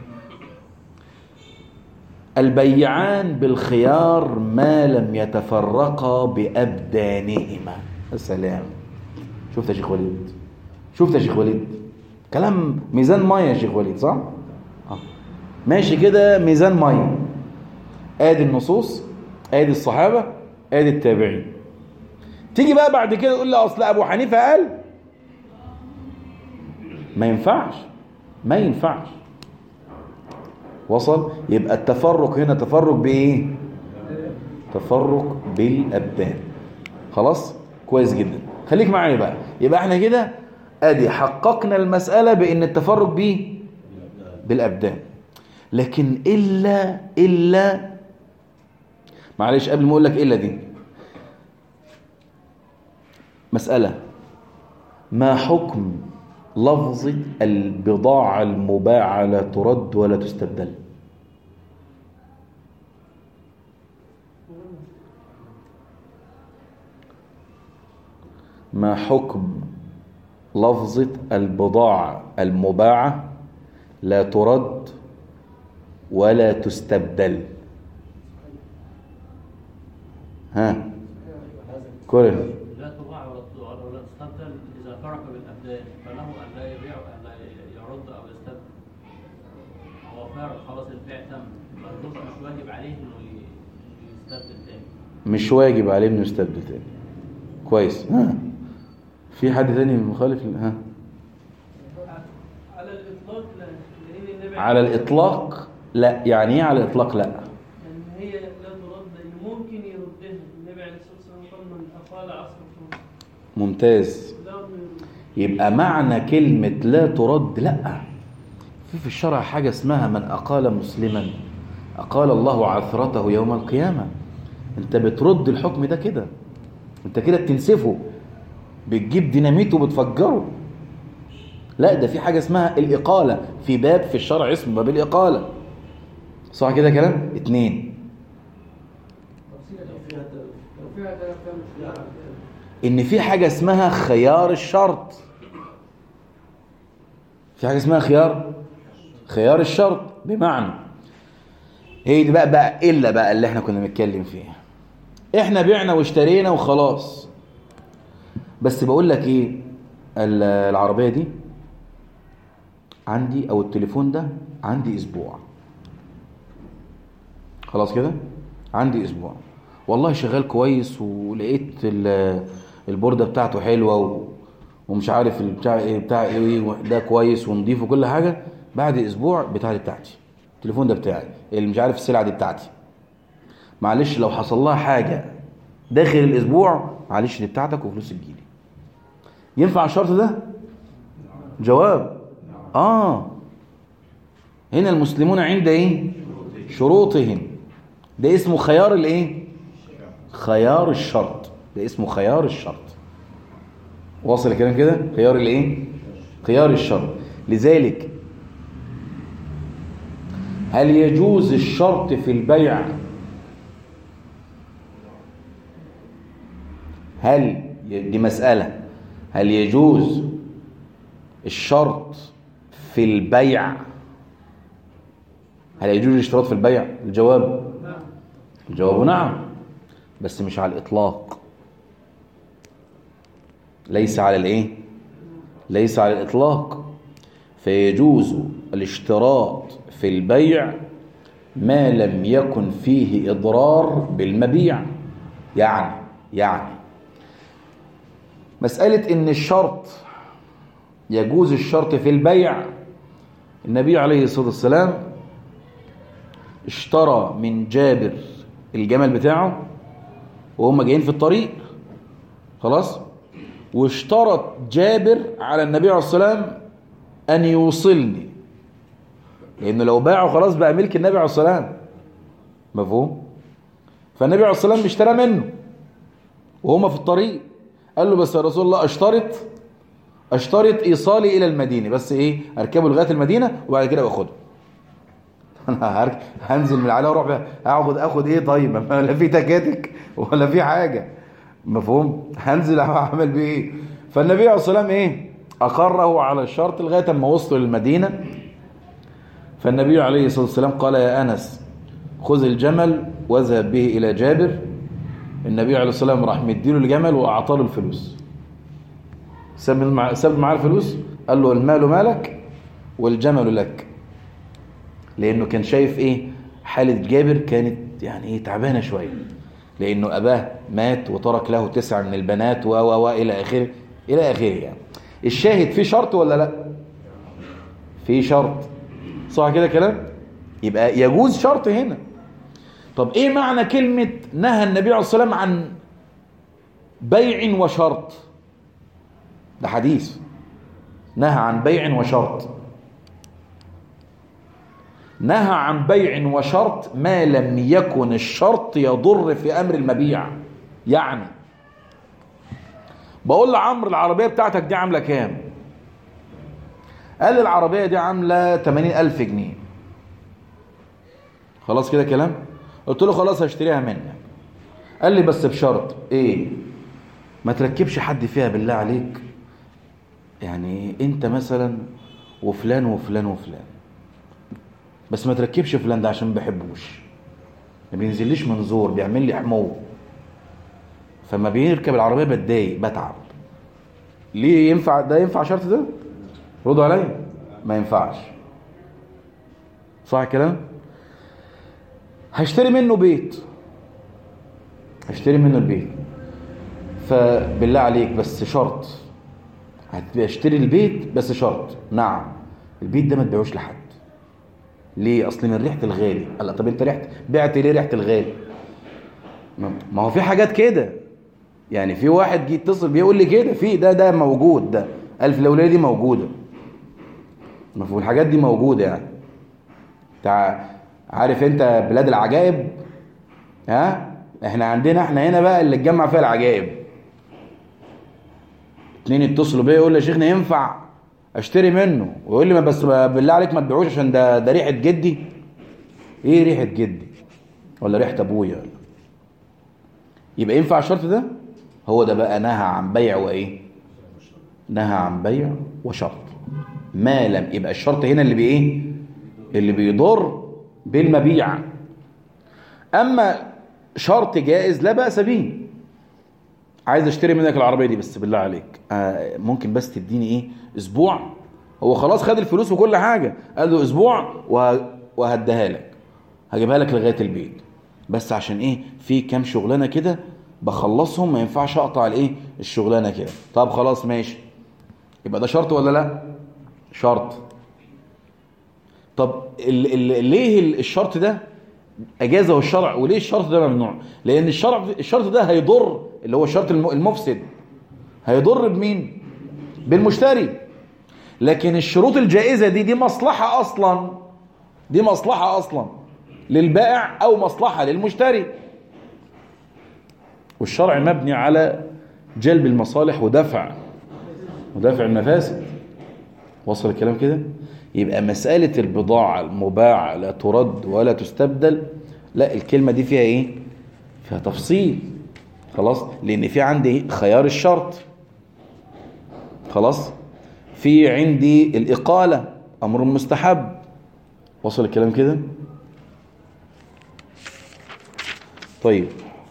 البيعان بالخيار ما لم يتفرقا بأبدانهما السلام شفت يا شيخ وليد شفت يا شيخ وليد كلام ميزان ميه يا شيخ وليد صح آه. ماشي كده ميزان ميه ادي النصوص ادي الصحابه ادي التابعين تيجي بقى بعد كده تقول لي اصل ابو حنيفه قال ما ينفعش ما ينفعش وصل يبقى التفرق هنا تفرق بايه تفرق بالابدان خلاص كويس جدا خليك معايا بقى يبقى احنا كده ادي حققنا المسألة بان التفرق بيه بالابدان لكن الا الا معلش قبل ما اقول لك الا دي مسألة ما حكم لفظ البضاعة المباعة لا ترد ولا تستبدل ما حكم لفظة البضاعة المباعة لا ترد ولا تستبدل ها كله لا تباع ولا ولا تستبدل إذا فرق بالأبدان فله أن لا يبيع وأن لا يرد أو يستبدل هو فارق خلاص البيع تم مردوش مش واجب عليه إنه ي- إنه يستبدل تاني مش واجب عليه انه يستبدل تاني كويس ها في حد تاني مخالف ها على الإطلاق لا لأن النبي على الإطلاق لا يعني ايه على الإطلاق لا يعني هي لا ترد لأن ممكن يردها النبي عليه الصلاة والسلام قال من أقال عصر ممتاز لا يرد يبقى معنى كلمة لا ترد لا في في الشرع حاجة اسمها من أقال مسلما أقال الله عثرته يوم القيامة انت بترد الحكم ده كده انت كده بتنسفه بتجيب ديناميت وبتفجره لا ده في حاجة اسمها الإقالة في باب في الشرع اسمه باب الإقالة صح كده كلام اتنين ان في حاجة اسمها خيار الشرط في حاجة اسمها خيار خيار الشرط بمعنى هي دي بقى بقى إلا بقى اللي احنا كنا بنتكلم فيه احنا بعنا واشترينا وخلاص بس بقول لك ايه ال- العربية دي عندي او التليفون ده عندي اسبوع خلاص كده عندي اسبوع والله شغال كويس ولقيت ال- البوردة بتاعته حلوة و... ومش عارف البتاع ايه بتاع ايه ده كويس ونضيف وكل حاجة بعد اسبوع بتاعتي بتاعتي التليفون ده بتاعي اللي مش عارف السلعة دي بتاعتي معلش لو حصل لها حاجة داخل الاسبوع معلش دي بتاعتك وفلوس تجيلي ينفع الشرط ده جواب اه هنا المسلمون عند ايه شروطهم ده اسمه خيار الايه خيار الشرط ده اسمه خيار الشرط واصل الكلام كده خيار الايه خيار الشرط لذلك هل يجوز الشرط في البيع هل دي مسألة هل يجوز الشرط في البيع هل يجوز الاشتراط في البيع الجواب الجواب نعم بس مش على الإطلاق ليس على الايه ليس على الإطلاق فيجوز الاشتراط في البيع ما لم يكن فيه إضرار بالمبيع يعني يعني مسألة إن الشرط يجوز الشرط في البيع النبي عليه الصلاة والسلام اشترى من جابر الجمل بتاعه وهم جايين في الطريق خلاص واشترط جابر على النبي عليه الصلاة والسلام أن يوصلني لأنه لو باعه خلاص بقى ملك النبي عليه الصلاة والسلام مفهوم فالنبي عليه الصلاة والسلام اشترى منه وهما في الطريق قال له بس يا رسول الله اشترط اشترط ايصالي الى المدينه بس ايه اركبه لغايه المدينه وبعد كده باخده انا هرك- هنزل من العلاء واروح بقى اقعد اخد ايه طيب ما لا في تكاتك ولا في حاجه مفهوم هنزل اعمل بيه ايه فالنبي عليه الصلاه والسلام ايه اقره على الشرط لغايه اما وصلوا للمدينه فالنبي عليه الصلاه والسلام قال يا انس خذ الجمل واذهب به الى جابر النبي عليه الصلاه والسلام راح مديله الجمل واعطاه له الفلوس ساب مع- ساب معاه الفلوس قال له المال مالك والجمل لك لانه كان شايف ايه حاله جابر كانت يعني ايه تعبانه شويه لانه اباه مات وترك له تسع من البنات و و و الى اخره الى اخره يعني الشاهد في شرط ولا لا في شرط صح كده كلام يبقى يجوز شرط هنا طب ايه معنى كلمه نهى النبي عليه الصلاه والسلام عن بيع وشرط ده حديث نهى عن بيع وشرط نهى عن بيع وشرط ما لم يكن الشرط يضر في امر المبيع يعني بقول لعمرو العربيه بتاعتك دي عامله كام قال لي العربيه دي عامله 80000 جنيه خلاص كده كلام قلت له خلاص هشتريها منك قال لي بس بشرط ايه ما تركبش حد فيها بالله عليك يعني انت مثلا وفلان وفلان وفلان بس ما تركبش فلان ده عشان ما بحبوش ما بينزليش منظور بيعمل لي حموه فما بيركب العربيه بتضايق بتعب ليه ينفع ده ينفع شرط ده ردوا عليا ما ينفعش صح الكلام هشتري منه بيت هشتري منه البيت فبالله عليك بس شرط هتشتري البيت بس شرط نعم البيت ده ما تبيعوش لحد ليه اصل من ريحه الغالي قال لا طب انت ريحه بعت ليه ريحه الغالي ما- ما هو في حاجات كده يعني في واحد جه يتصل بيقول لي كده في ده ده موجود ده الف الاوليه دي موجوده مفهوم الحاجات دي موجوده يعني تع... عارف انت بلاد العجائب ها احنا عندنا احنا هنا بقى اللي اتجمع فيها العجائب اتنين يتصلوا بيا يقول لي يا شيخنا ينفع اشتري منه ويقول لي ما بس بالله عليك ما تبيعوش عشان ده ده ريحه جدي ايه ريحه جدي ولا ريحه ابويا ولا يبقى ينفع الشرط ده هو ده بقى نهى عن بيع وايه نهى عن بيع وشرط ما لم يبقى الشرط هنا اللي بايه اللي بيضر بالمبيع اما شرط جائز لا باس به عايز اشتري منك العربيه دي بس بالله عليك آه ممكن بس تديني ايه اسبوع هو خلاص خد الفلوس وكل حاجه قال له اسبوع وه- وهديها لك هجيبها لك لغايه البيت بس عشان ايه في كام شغلانه كده بخلصهم ما ينفعش اقطع الايه الشغلانه كده طب خلاص ماشي يبقى ده شرط ولا لا شرط طب ال ال ليه ال- الشرط ده اجازه الشرع وليه الشرط ده ممنوع لان الشرع الشرط ده هيضر اللي هو الشرط الم- المفسد هيضر بمين بالمشتري لكن الشروط الجائزه دي دي مصلحه اصلا دي مصلحه اصلا للبائع او مصلحه للمشتري والشرع مبني على جلب المصالح ودفع ودفع المفاسد وصل الكلام كده يبقى مسألة البضاعة المباعة لا ترد ولا تستبدل لا الكلمة دي فيها ايه فيها تفصيل خلاص لان في عندي خيار الشرط خلاص في عندي الإقالة أمر مستحب وصل الكلام كده طيب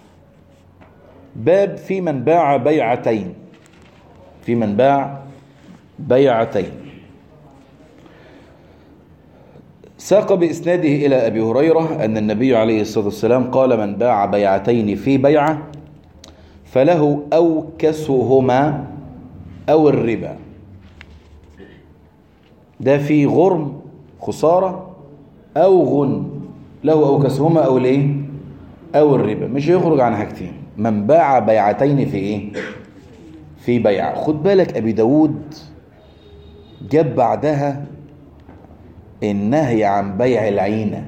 باب في من باع بيعتين في من باع بيعتين ساق بإسناده إلى أبي هريرة أن النبي عليه الصلاة والسلام قال من باع بيعتين في بيعة فله أوكسهما أو الربا ده في غرم خسارة أو غن له أوكسهما أو الإيه أو الربا مش يخرج عن حاجتين من باع بيعتين في إيه في بيعة خد بالك أبي داود جاب بعدها النهي عن بيع العينة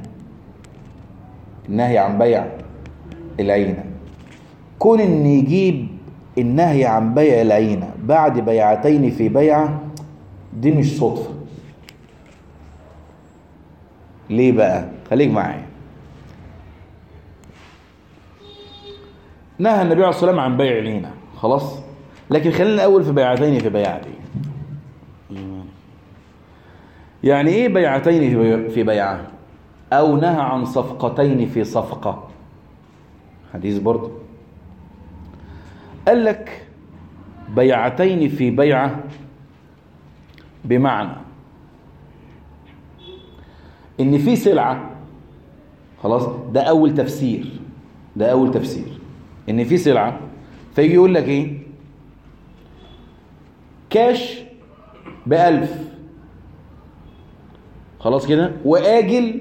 النهي عن بيع العينة كون ان يجيب النهي عن بيع العينة بعد بيعتين في بيعة دي مش صدفة ليه بقى خليك معايا نهى النبي عليه الصلاة والسلام عن بيع العينة خلاص لكن خلينا الأول في بيعتين في بيعتين يعني ايه بيعتين في بيع- في بيعة او نهى عن صفقتين في صفقة حديث برضه قال لك بيعتين في بيعة بمعنى ان في سلعة خلاص ده اول تفسير ده اول تفسير ان في سلعة فيجي يقول لك ايه كاش بألف خلاص كده واجل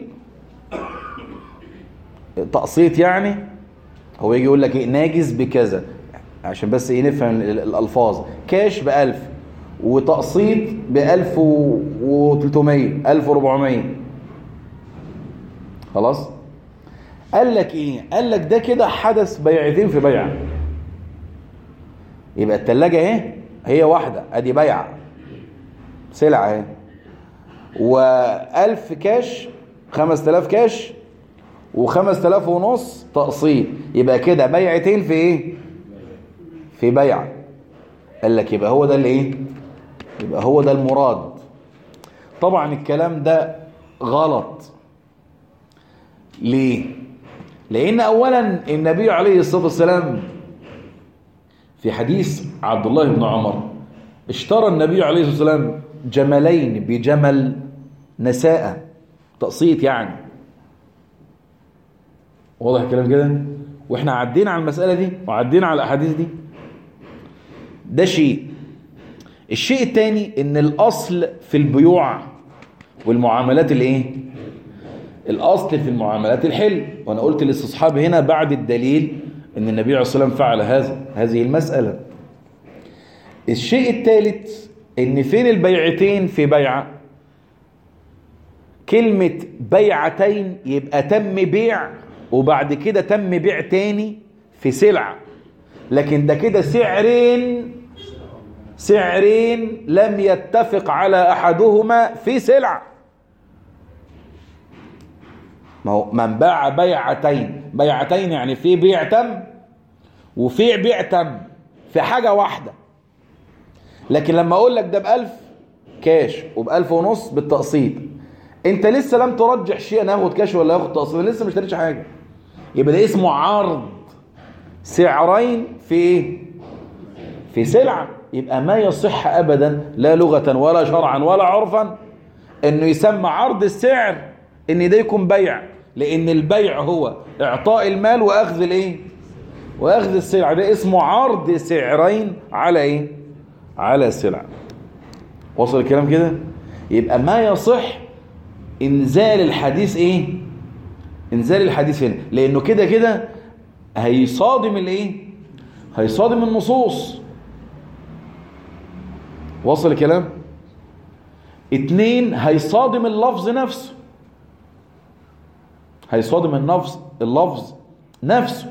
تقسيط يعني هو يجي يقول لك ايه ناجز بكذا عشان بس ايه نفهم ال- الالفاظ كاش ب 1000 وتقسيط ب 1300 1400 خلاص قال لك ايه قال لك ده كده حدث بيعتين في بيعه يبقى الثلاجه اهي هي واحده ادي بيعه سلعه اهي و1000 كاش 5000 كاش و5000 ونص تقسيط يبقى كده بيعتين في ايه في بيع قال لك يبقى هو ده اللي ايه يبقى هو ده المراد طبعا الكلام ده غلط ليه لان اولا النبي عليه الصلاه والسلام في حديث عبد الله بن عمر اشترى النبي عليه الصلاه والسلام جملين بجمل نساء تقسيط يعني واضح الكلام كده واحنا عدينا على المسألة دي وعدينا على الأحاديث دي ده شيء الشيء الثاني ان الأصل في البيوع والمعاملات الايه الأصل في المعاملات الحل وأنا قلت الاستصحاب هنا بعد الدليل ان النبي عليه الصلاة والسلام فعل هذا هذه المسألة الشيء الثالث ان فين البيعتين في بيعة كلمة بيعتين يبقى تم بيع وبعد كده تم بيع تاني في سلعة لكن ده كده سعرين سعرين لم يتفق على أحدهما في سلعة ما هو من باع بيعتين بيعتين يعني في بيع تم وفي بيع تم في حاجة واحدة لكن لما أقول لك ده بألف كاش وبألف ونص بالتقسيط انت لسه لم ترجح شيء انا هاخد كاش ولا هاخد تقسيط أنا لسه ما اشتريتش حاجه يبقى ده اسمه عرض سعرين في ايه في سلعه يبقى ما يصح ابدا لا لغه ولا شرعا ولا عرفا انه يسمى عرض السعر ان ده يكون بيع لان البيع هو اعطاء المال واخذ الايه واخذ السلعه ده اسمه عرض سعرين على ايه على سلعه وصل الكلام كده يبقى ما يصح انزال الحديث ايه انزال الحديث هنا لانه كده كده هيصادم الايه هيصادم النصوص وصل الكلام اتنين هيصادم اللفظ نفسه هيصادم النفس اللفظ نفسه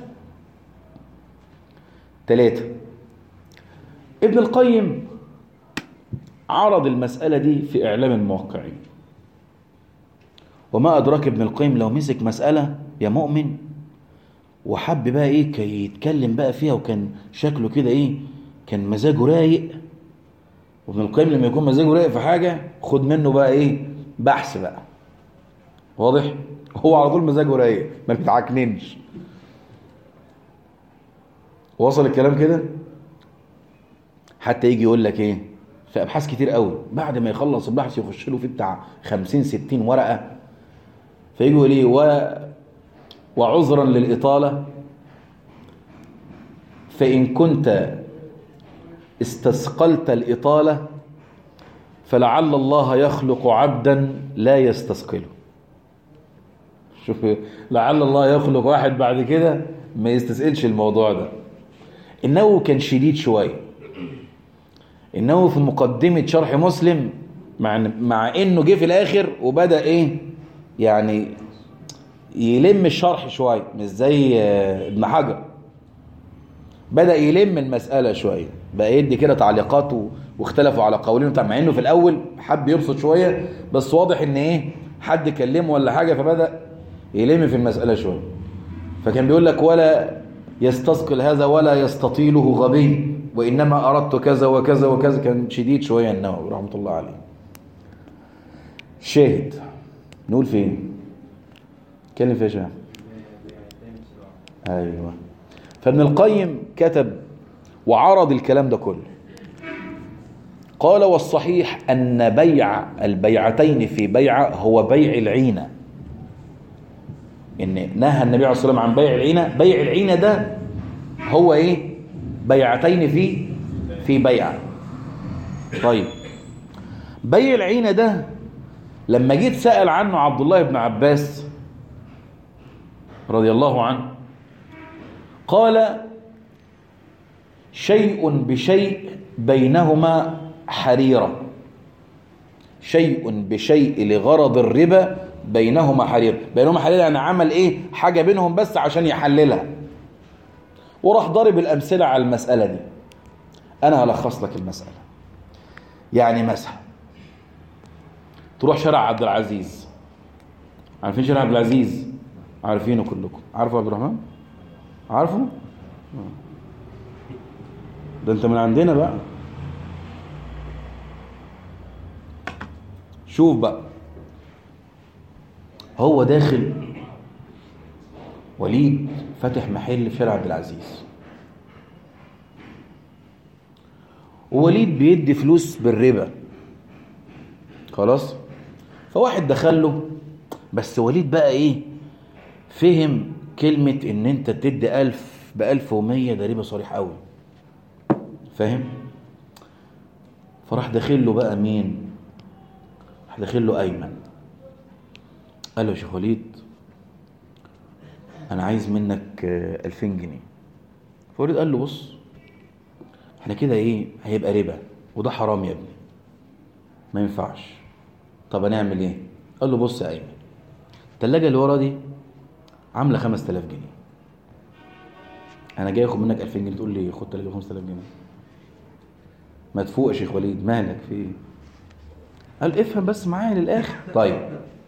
تلاتة ابن القيم عرض المسألة دي في إعلام الموقعين وما أدراك ابن القيم لو مسك مسألة يا مؤمن وحب بقى إيه كي يتكلم بقى فيها وكان شكله كده إيه كان مزاجه رايق وابن القيم لما يكون مزاجه رايق في حاجة خد منه بقى إيه بحث بقى واضح هو على طول مزاجه رايق ما بيتعكننش وصل الكلام كده حتى يجي يقول لك ايه في ابحاث كتير قوي بعد ما يخلص البحث يخش له فيه بتاع 50 60 ورقه فيجي يقول ايه و وعذرا للاطاله فان كنت استثقلت الاطاله فلعل الله يخلق عبدا لا يستثقله شوف لعل الله يخلق واحد بعد كده ما يستثقلش الموضوع ده النووي كان شديد شويه النووي في مقدمة شرح مسلم مع مع انه جه في الاخر وبدا ايه يعني يلم الشرح شويه مش زي ابن حجر بدأ يلم المسألة شوية بقى يدي كده تعليقات و- واختلفوا على قولين طبعا مع انه في الاول حب يبسط شوية بس واضح ان ايه حد كلمه ولا حاجة فبدأ يلم في المسألة شوية فكان بيقول لك ولا يستثقل هذا ولا يستطيله غبي وإنما أردت كذا وكذا وكذا كان شديد شوية النووي رحمة الله عليه شاهد نقول فين اتكلم فيها شاهد ايوه فابن القيم كتب وعرض الكلام ده كله قال والصحيح ان بيع البيعتين في بيعه هو بيع العينه ان نهى النبي عليه الصلاه والسلام عن بيع العينه بيع العينه ده هو ايه بيعتين في في بيعه طيب بيع العينه ده لما جيت سأل عنه عبد الله بن عباس رضي الله عنه قال شيء بشيء بينهما حريرة شيء بشيء لغرض الربا بينهما حريرة بينهما حريرة يعني عمل ايه حاجة بينهم بس عشان يحللها وراح ضرب الأمثلة على المسألة دي أنا هلخص لك المسألة يعني مثلا تروح شارع عبد العزيز عارفين شارع عبد العزيز عارفينه كلكم عارفه عبد الرحمن عارفه آه. ده انت من عندنا بقى شوف بقى هو داخل وليد فاتح محل في شارع عبد العزيز ووليد بيدي فلوس بالربا خلاص فواحد دخل له بس وليد بقى ايه فهم كلمة ان انت تدي الف بألف ومية ده ربا صريح قوي فاهم فراح داخل له بقى مين راح داخل له ايمن قال له يا شيخ وليد انا عايز منك آه، ألفين جنيه فوليد قال له بص احنا كده ايه هيبقى ربا وده حرام يا ابني ما ينفعش طب هنعمل ايه قال له بص يا ايمن التلاجة اللي ورا دي عامله 5000 جنيه انا جاي اخد منك 2000 جنيه تقول لي خد تلاجة ب 5000 جنيه ما تفوق يا شيخ وليد مالك في ايه قال افهم بس معايا للاخر طيب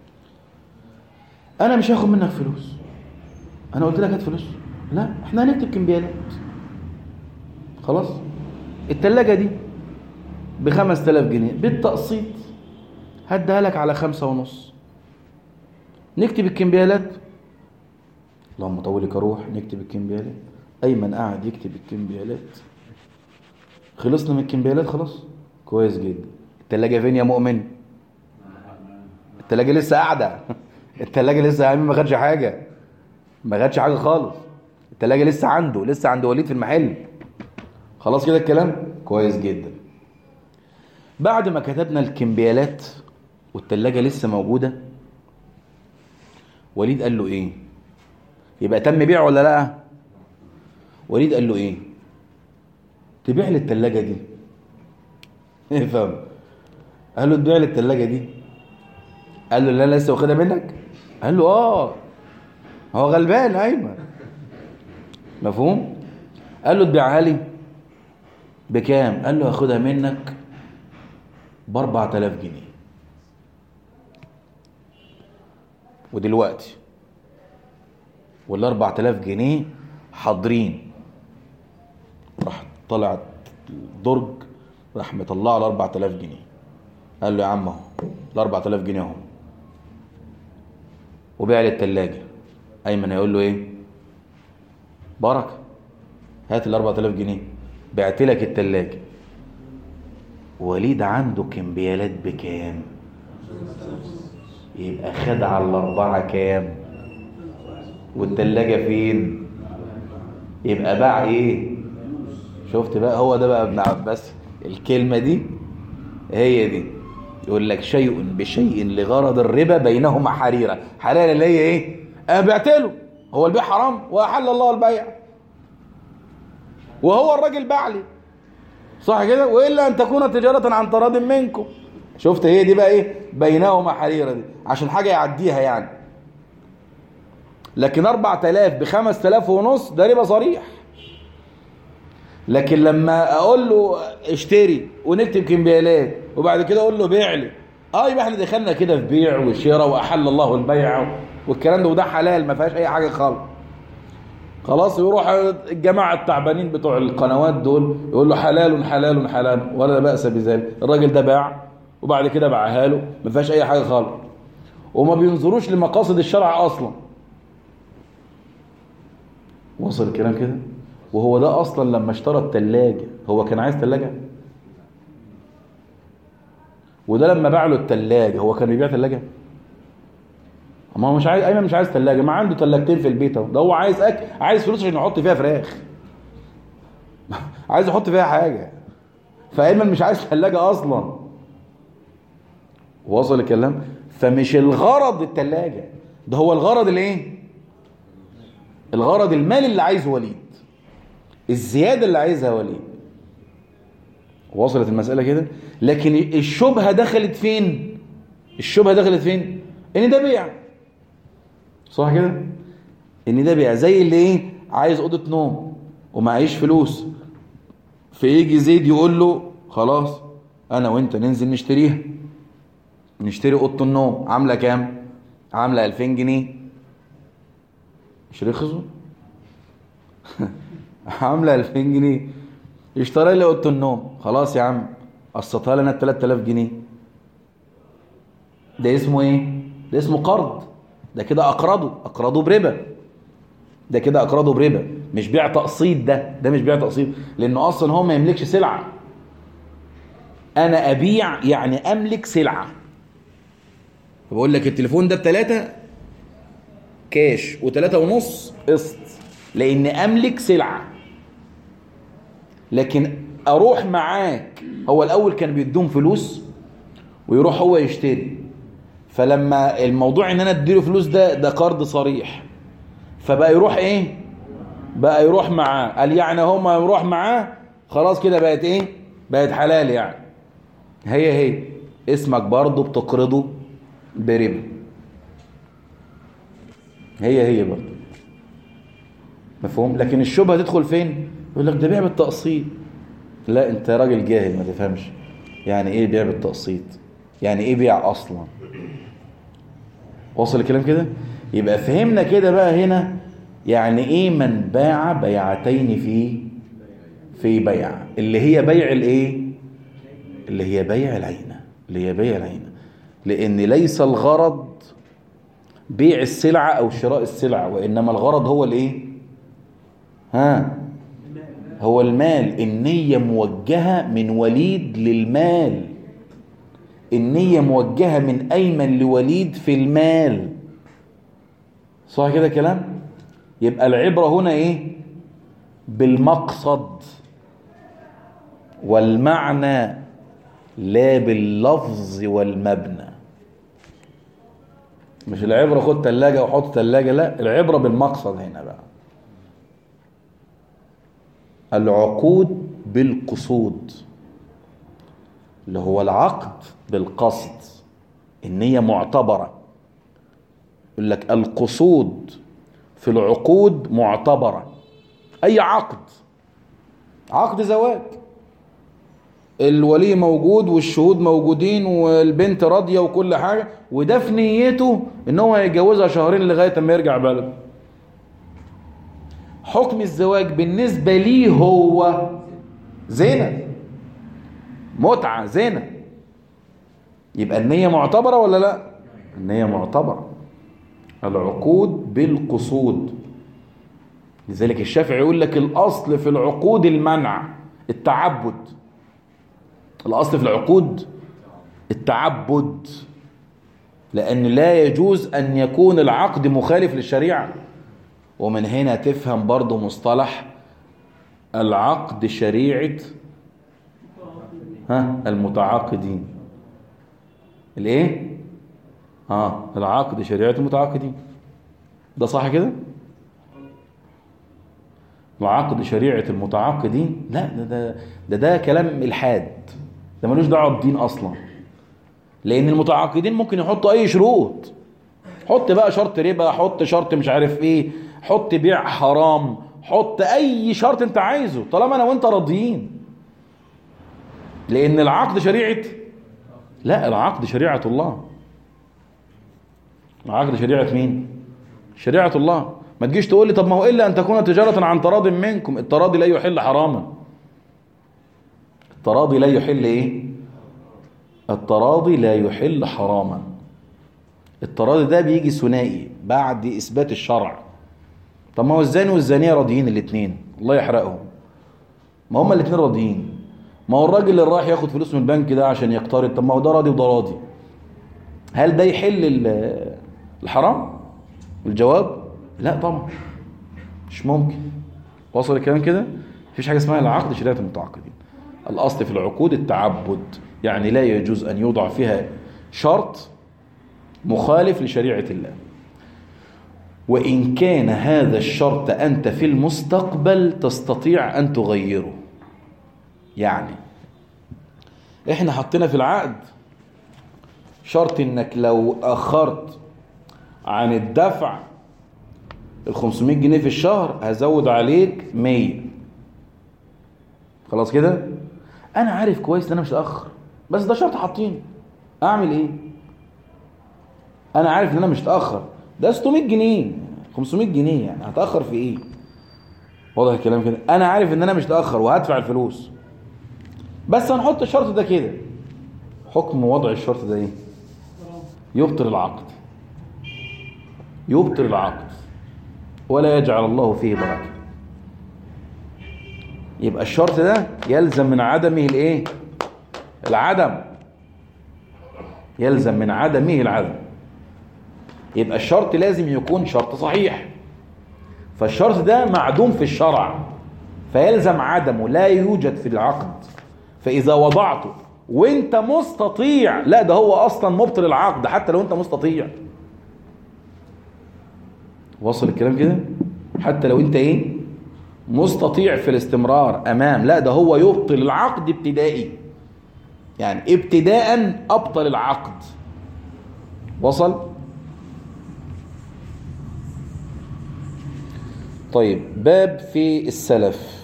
انا مش هاخد منك فلوس انا قلت لك هات فلوس لا احنا هنكتب كمبيالات خلاص التلاجة دي ب 5000 جنيه بالتقسيط هديها لك على خمسة ونص نكتب الكمبيالات اللهم طولك اروح نكتب الكمبيالات ايمن قاعد يكتب الكمبيالات خلصنا من الكمبيالات خلاص كويس جدا التلاجة فين يا مؤمن التلاجة لسه قاعدة التلاجة لسه يا عم ما خدش حاجة ما خدش حاجة خالص التلاجة لسه عنده لسه عند وليد في المحل خلاص كده الكلام كويس جدا بعد ما كتبنا الكمبيالات والتلاجة لسه موجودة وليد قال له ايه يبقى تم بيع ولا لا وليد قال له ايه تبيع لي التلاجة دي ايه فاهم قال له تبيع لي التلاجة دي قال له لا أنا لسه واخدها منك قال له اه هو غلبان ايمن مفهوم قال له تبيعها لي بكام قال له هاخدها منك ب 4000 جنيه ودلوقتي وال 4000 جنيه حاضرين راح طلع درج راح مطلع له 4000 جنيه قال له يا عم اهو ال 4000 جنيه اهو وبيع لي التلاجة ايمن هيقول له ايه بركه هات ال 4000 جنيه بعت لك التلاجة وليد عنده كمبيالات بكام يبقى خد على الأربعة كام والتلاجة فين يبقى باع ايه شفت بقى هو ده بقى ابن عباس الكلمة دي هي دي يقول لك شيء بشيء لغرض الربا بينهما حريرة حلال اللي هي ايه انا بعت له هو البيع حرام واحل الله البيع وهو الراجل باع لي صح كده والا ان تكون تجاره عن تراض منكم شفت هي دي بقى ايه بينهما حريره دي عشان حاجه يعديها يعني لكن 4000 ب 5000 ونص ده ربا صريح لكن لما اقول له اشتري ونكتب كمبيالات وبعد كده اقول له بيع لي اه يبقى احنا دخلنا كده في بيع وشراء واحل الله البيع والكلام ده وده حلال ما فيهاش اي حاجه خالص خلاص يروح الجماعه التعبانين بتوع القنوات دول يقول له حلال حلال حلال ولا باس بذلك الراجل ده باع وبعد كده باعها له ما فيهاش اي حاجه خالص وما بينظروش لمقاصد الشرع اصلا وصل الكلام كده وهو ده اصلا لما اشترى التلاجة هو كان عايز تلاجة وده لما باع له التلاجة هو كان بيبيع تلاجة ما هو مش عايز ايمن مش عايز تلاجة ما عنده تلاجتين في البيت اهو ده هو عايز اكل عايز فلوس عشان يحط فيها فراخ عايز يحط فيها حاجة فايمن مش عايز تلاجة اصلا وصل الكلام فمش الغرض التلاجة ده هو الغرض الايه الغرض المال اللي عايزه وليد الزيادة اللي عايزها وليد وصلت المسألة كده لكن الشبهة دخلت فين الشبهة دخلت فين ان ده بيع صح كده ان ده بيع زي اللي ايه عايز اوضه نوم ومعيش فلوس فيجي زيد يقول له خلاص انا وانت ننزل نشتريها نشتري اوضه النوم عامله كام عامله 2000 جنيه مش رخصوا عامله 2000 جنيه اشترى لي اوضه النوم خلاص يا عم قسطها لنا 3000 جنيه ده اسمه ايه ده اسمه قرض ده كده اقرضه اقرضه بربا ده كده اقرضه بربا مش بيع تقسيط ده ده مش بيع تقسيط لانه اصلا هو ما يملكش سلعه انا ابيع يعني املك سلعه بقول لك التليفون ده بثلاثة كاش وثلاثة ونص قسط لان املك سلعه لكن اروح معاك هو الاول كان بيدوم فلوس ويروح هو يشتري فلما الموضوع ان انا اديله فلوس ده ده قرض صريح فبقى يروح ايه بقى يروح معاه قال يعني هما يروح معاه خلاص كده بقت ايه بقت حلال يعني هي هي اسمك برضه بتقرضه بربا هي هي برضه مفهوم لكن الشبهه تدخل فين يقول لك ده بيع بالتقسيط لا انت راجل جاهل ما تفهمش يعني ايه بيع بالتقسيط يعني ايه بيع اصلا وصل الكلام كده يبقى فهمنا كده بقى هنا يعني ايه من باع بيعتين في في بيع اللي هي بيع الايه اللي هي بيع العينه اللي هي بيع العينه لان ليس الغرض بيع السلعه او شراء السلعه وانما الغرض هو الايه ها هو المال النية موجهة من وليد للمال النية موجهة من أيمن لوليد في المال صح كده كلام يبقى العبرة هنا ايه بالمقصد والمعنى لا باللفظ والمبنى مش العبرة خد تلاجة وحط تلاجة لا العبرة بالمقصد هنا بقى العقود بالقصود اللي هو العقد بالقصد النية معتبرة يقول لك القصود في العقود معتبرة أي عقد عقد زواج الولي موجود والشهود موجودين والبنت راضية وكل حاجة وده في نيته ان هو هيتجوزها شهرين لغاية ما يرجع بلده حكم الزواج بالنسبة ليه هو زنا متعة زنا يبقى النية معتبرة ولا لا النية معتبرة العقود بالقصود لذلك الشافعي يقول لك الأصل في العقود المنع التعبد الأصل في العقود التعبد لأن لا يجوز أن يكون العقد مخالف للشريعة ومن هنا تفهم برضو مصطلح العقد شريعة ها المتعاقدين الايه اه العقد شريعة المتعاقدين ده صح كده وعقد شريعة المتعاقدين لا ده ده ده, ده كلام الحاد ده ملوش دعوه بدين اصلا لان المتعاقدين ممكن يحطوا اي شروط حط بقى شرط ربا حط شرط مش عارف ايه حط بيع حرام حط اي شرط انت عايزه طالما انا وانت راضيين لان العقد شريعه لا العقد شريعه الله العقد شريعه مين شريعه الله ما تجيش تقول لي طب ما هو الا ان تكون تجاره عن تراض منكم التراضي لا يحل حراما التراضي لا يحل ايه التراضي لا يحل حراما التراضي ده بيجي ثنائي بعد اثبات الشرع طب ما هو الزاني والزانيه راضيين الاثنين الله يحرقهم ما هما الاثنين راضيين ما هو الراجل اللي راح ياخد فلوس من البنك ده عشان يقترض طب ما هو ده راضي وده راضي هل ده يحل ال- الحرام الجواب لا طبعا مش ممكن وصل الكلام كده مفيش حاجه اسمها العقد شريعه المتعاقدين الاصل في العقود التعبد يعني لا يجوز ان يوضع فيها شرط مخالف لشريعه الله وإن كان هذا الشرط أنت في المستقبل تستطيع أن تغيره يعني إحنا حطينا في العقد شرط إنك لو أخرت عن الدفع ال 500 جنيه في الشهر هزود عليك 100 خلاص كده أنا عارف كويس إن أنا مش هتأخر بس ده شرط حاطينه أعمل إيه؟ انا عارف ان انا مش هتاخر ده 600 جنيه 500 جنيه يعني هتاخر في ايه واضح الكلام كده انا عارف ان انا مش هتاخر وهدفع الفلوس بس هنحط الشرط ده كده حكم وضع الشرط ده ايه يبطل العقد يبطل العقد ولا يجعل الله فيه بركه يبقى الشرط ده يلزم من عدمه الايه العدم يلزم من عدمه العدم يبقى الشرط لازم يكون شرط صحيح فالشرط ده معدوم في الشرع فيلزم عدمه لا يوجد في العقد فإذا وضعته وانت مستطيع لا ده هو اصلا مبطل العقد حتى لو انت مستطيع وصل الكلام كده حتى لو انت ايه مستطيع في الاستمرار امام لا ده هو يبطل العقد ابتدائي يعني ابتداء ابطل العقد وصل طيب باب في السلف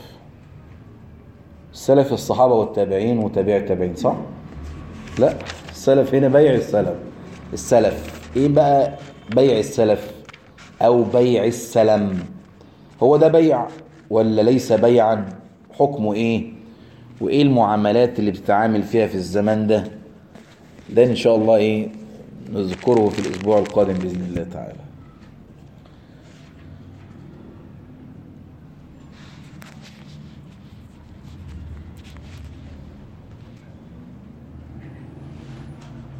السلف الصحابة والتابعين وتابع التابعين صح؟ لا السلف هنا بيع السلف السلف ايه بقى بيع السلف او بيع السلم هو ده بيع ولا ليس بيعا حكمه ايه وايه المعاملات اللي بتتعامل فيها في الزمان ده ده ان شاء الله ايه نذكره في الاسبوع القادم باذن الله تعالى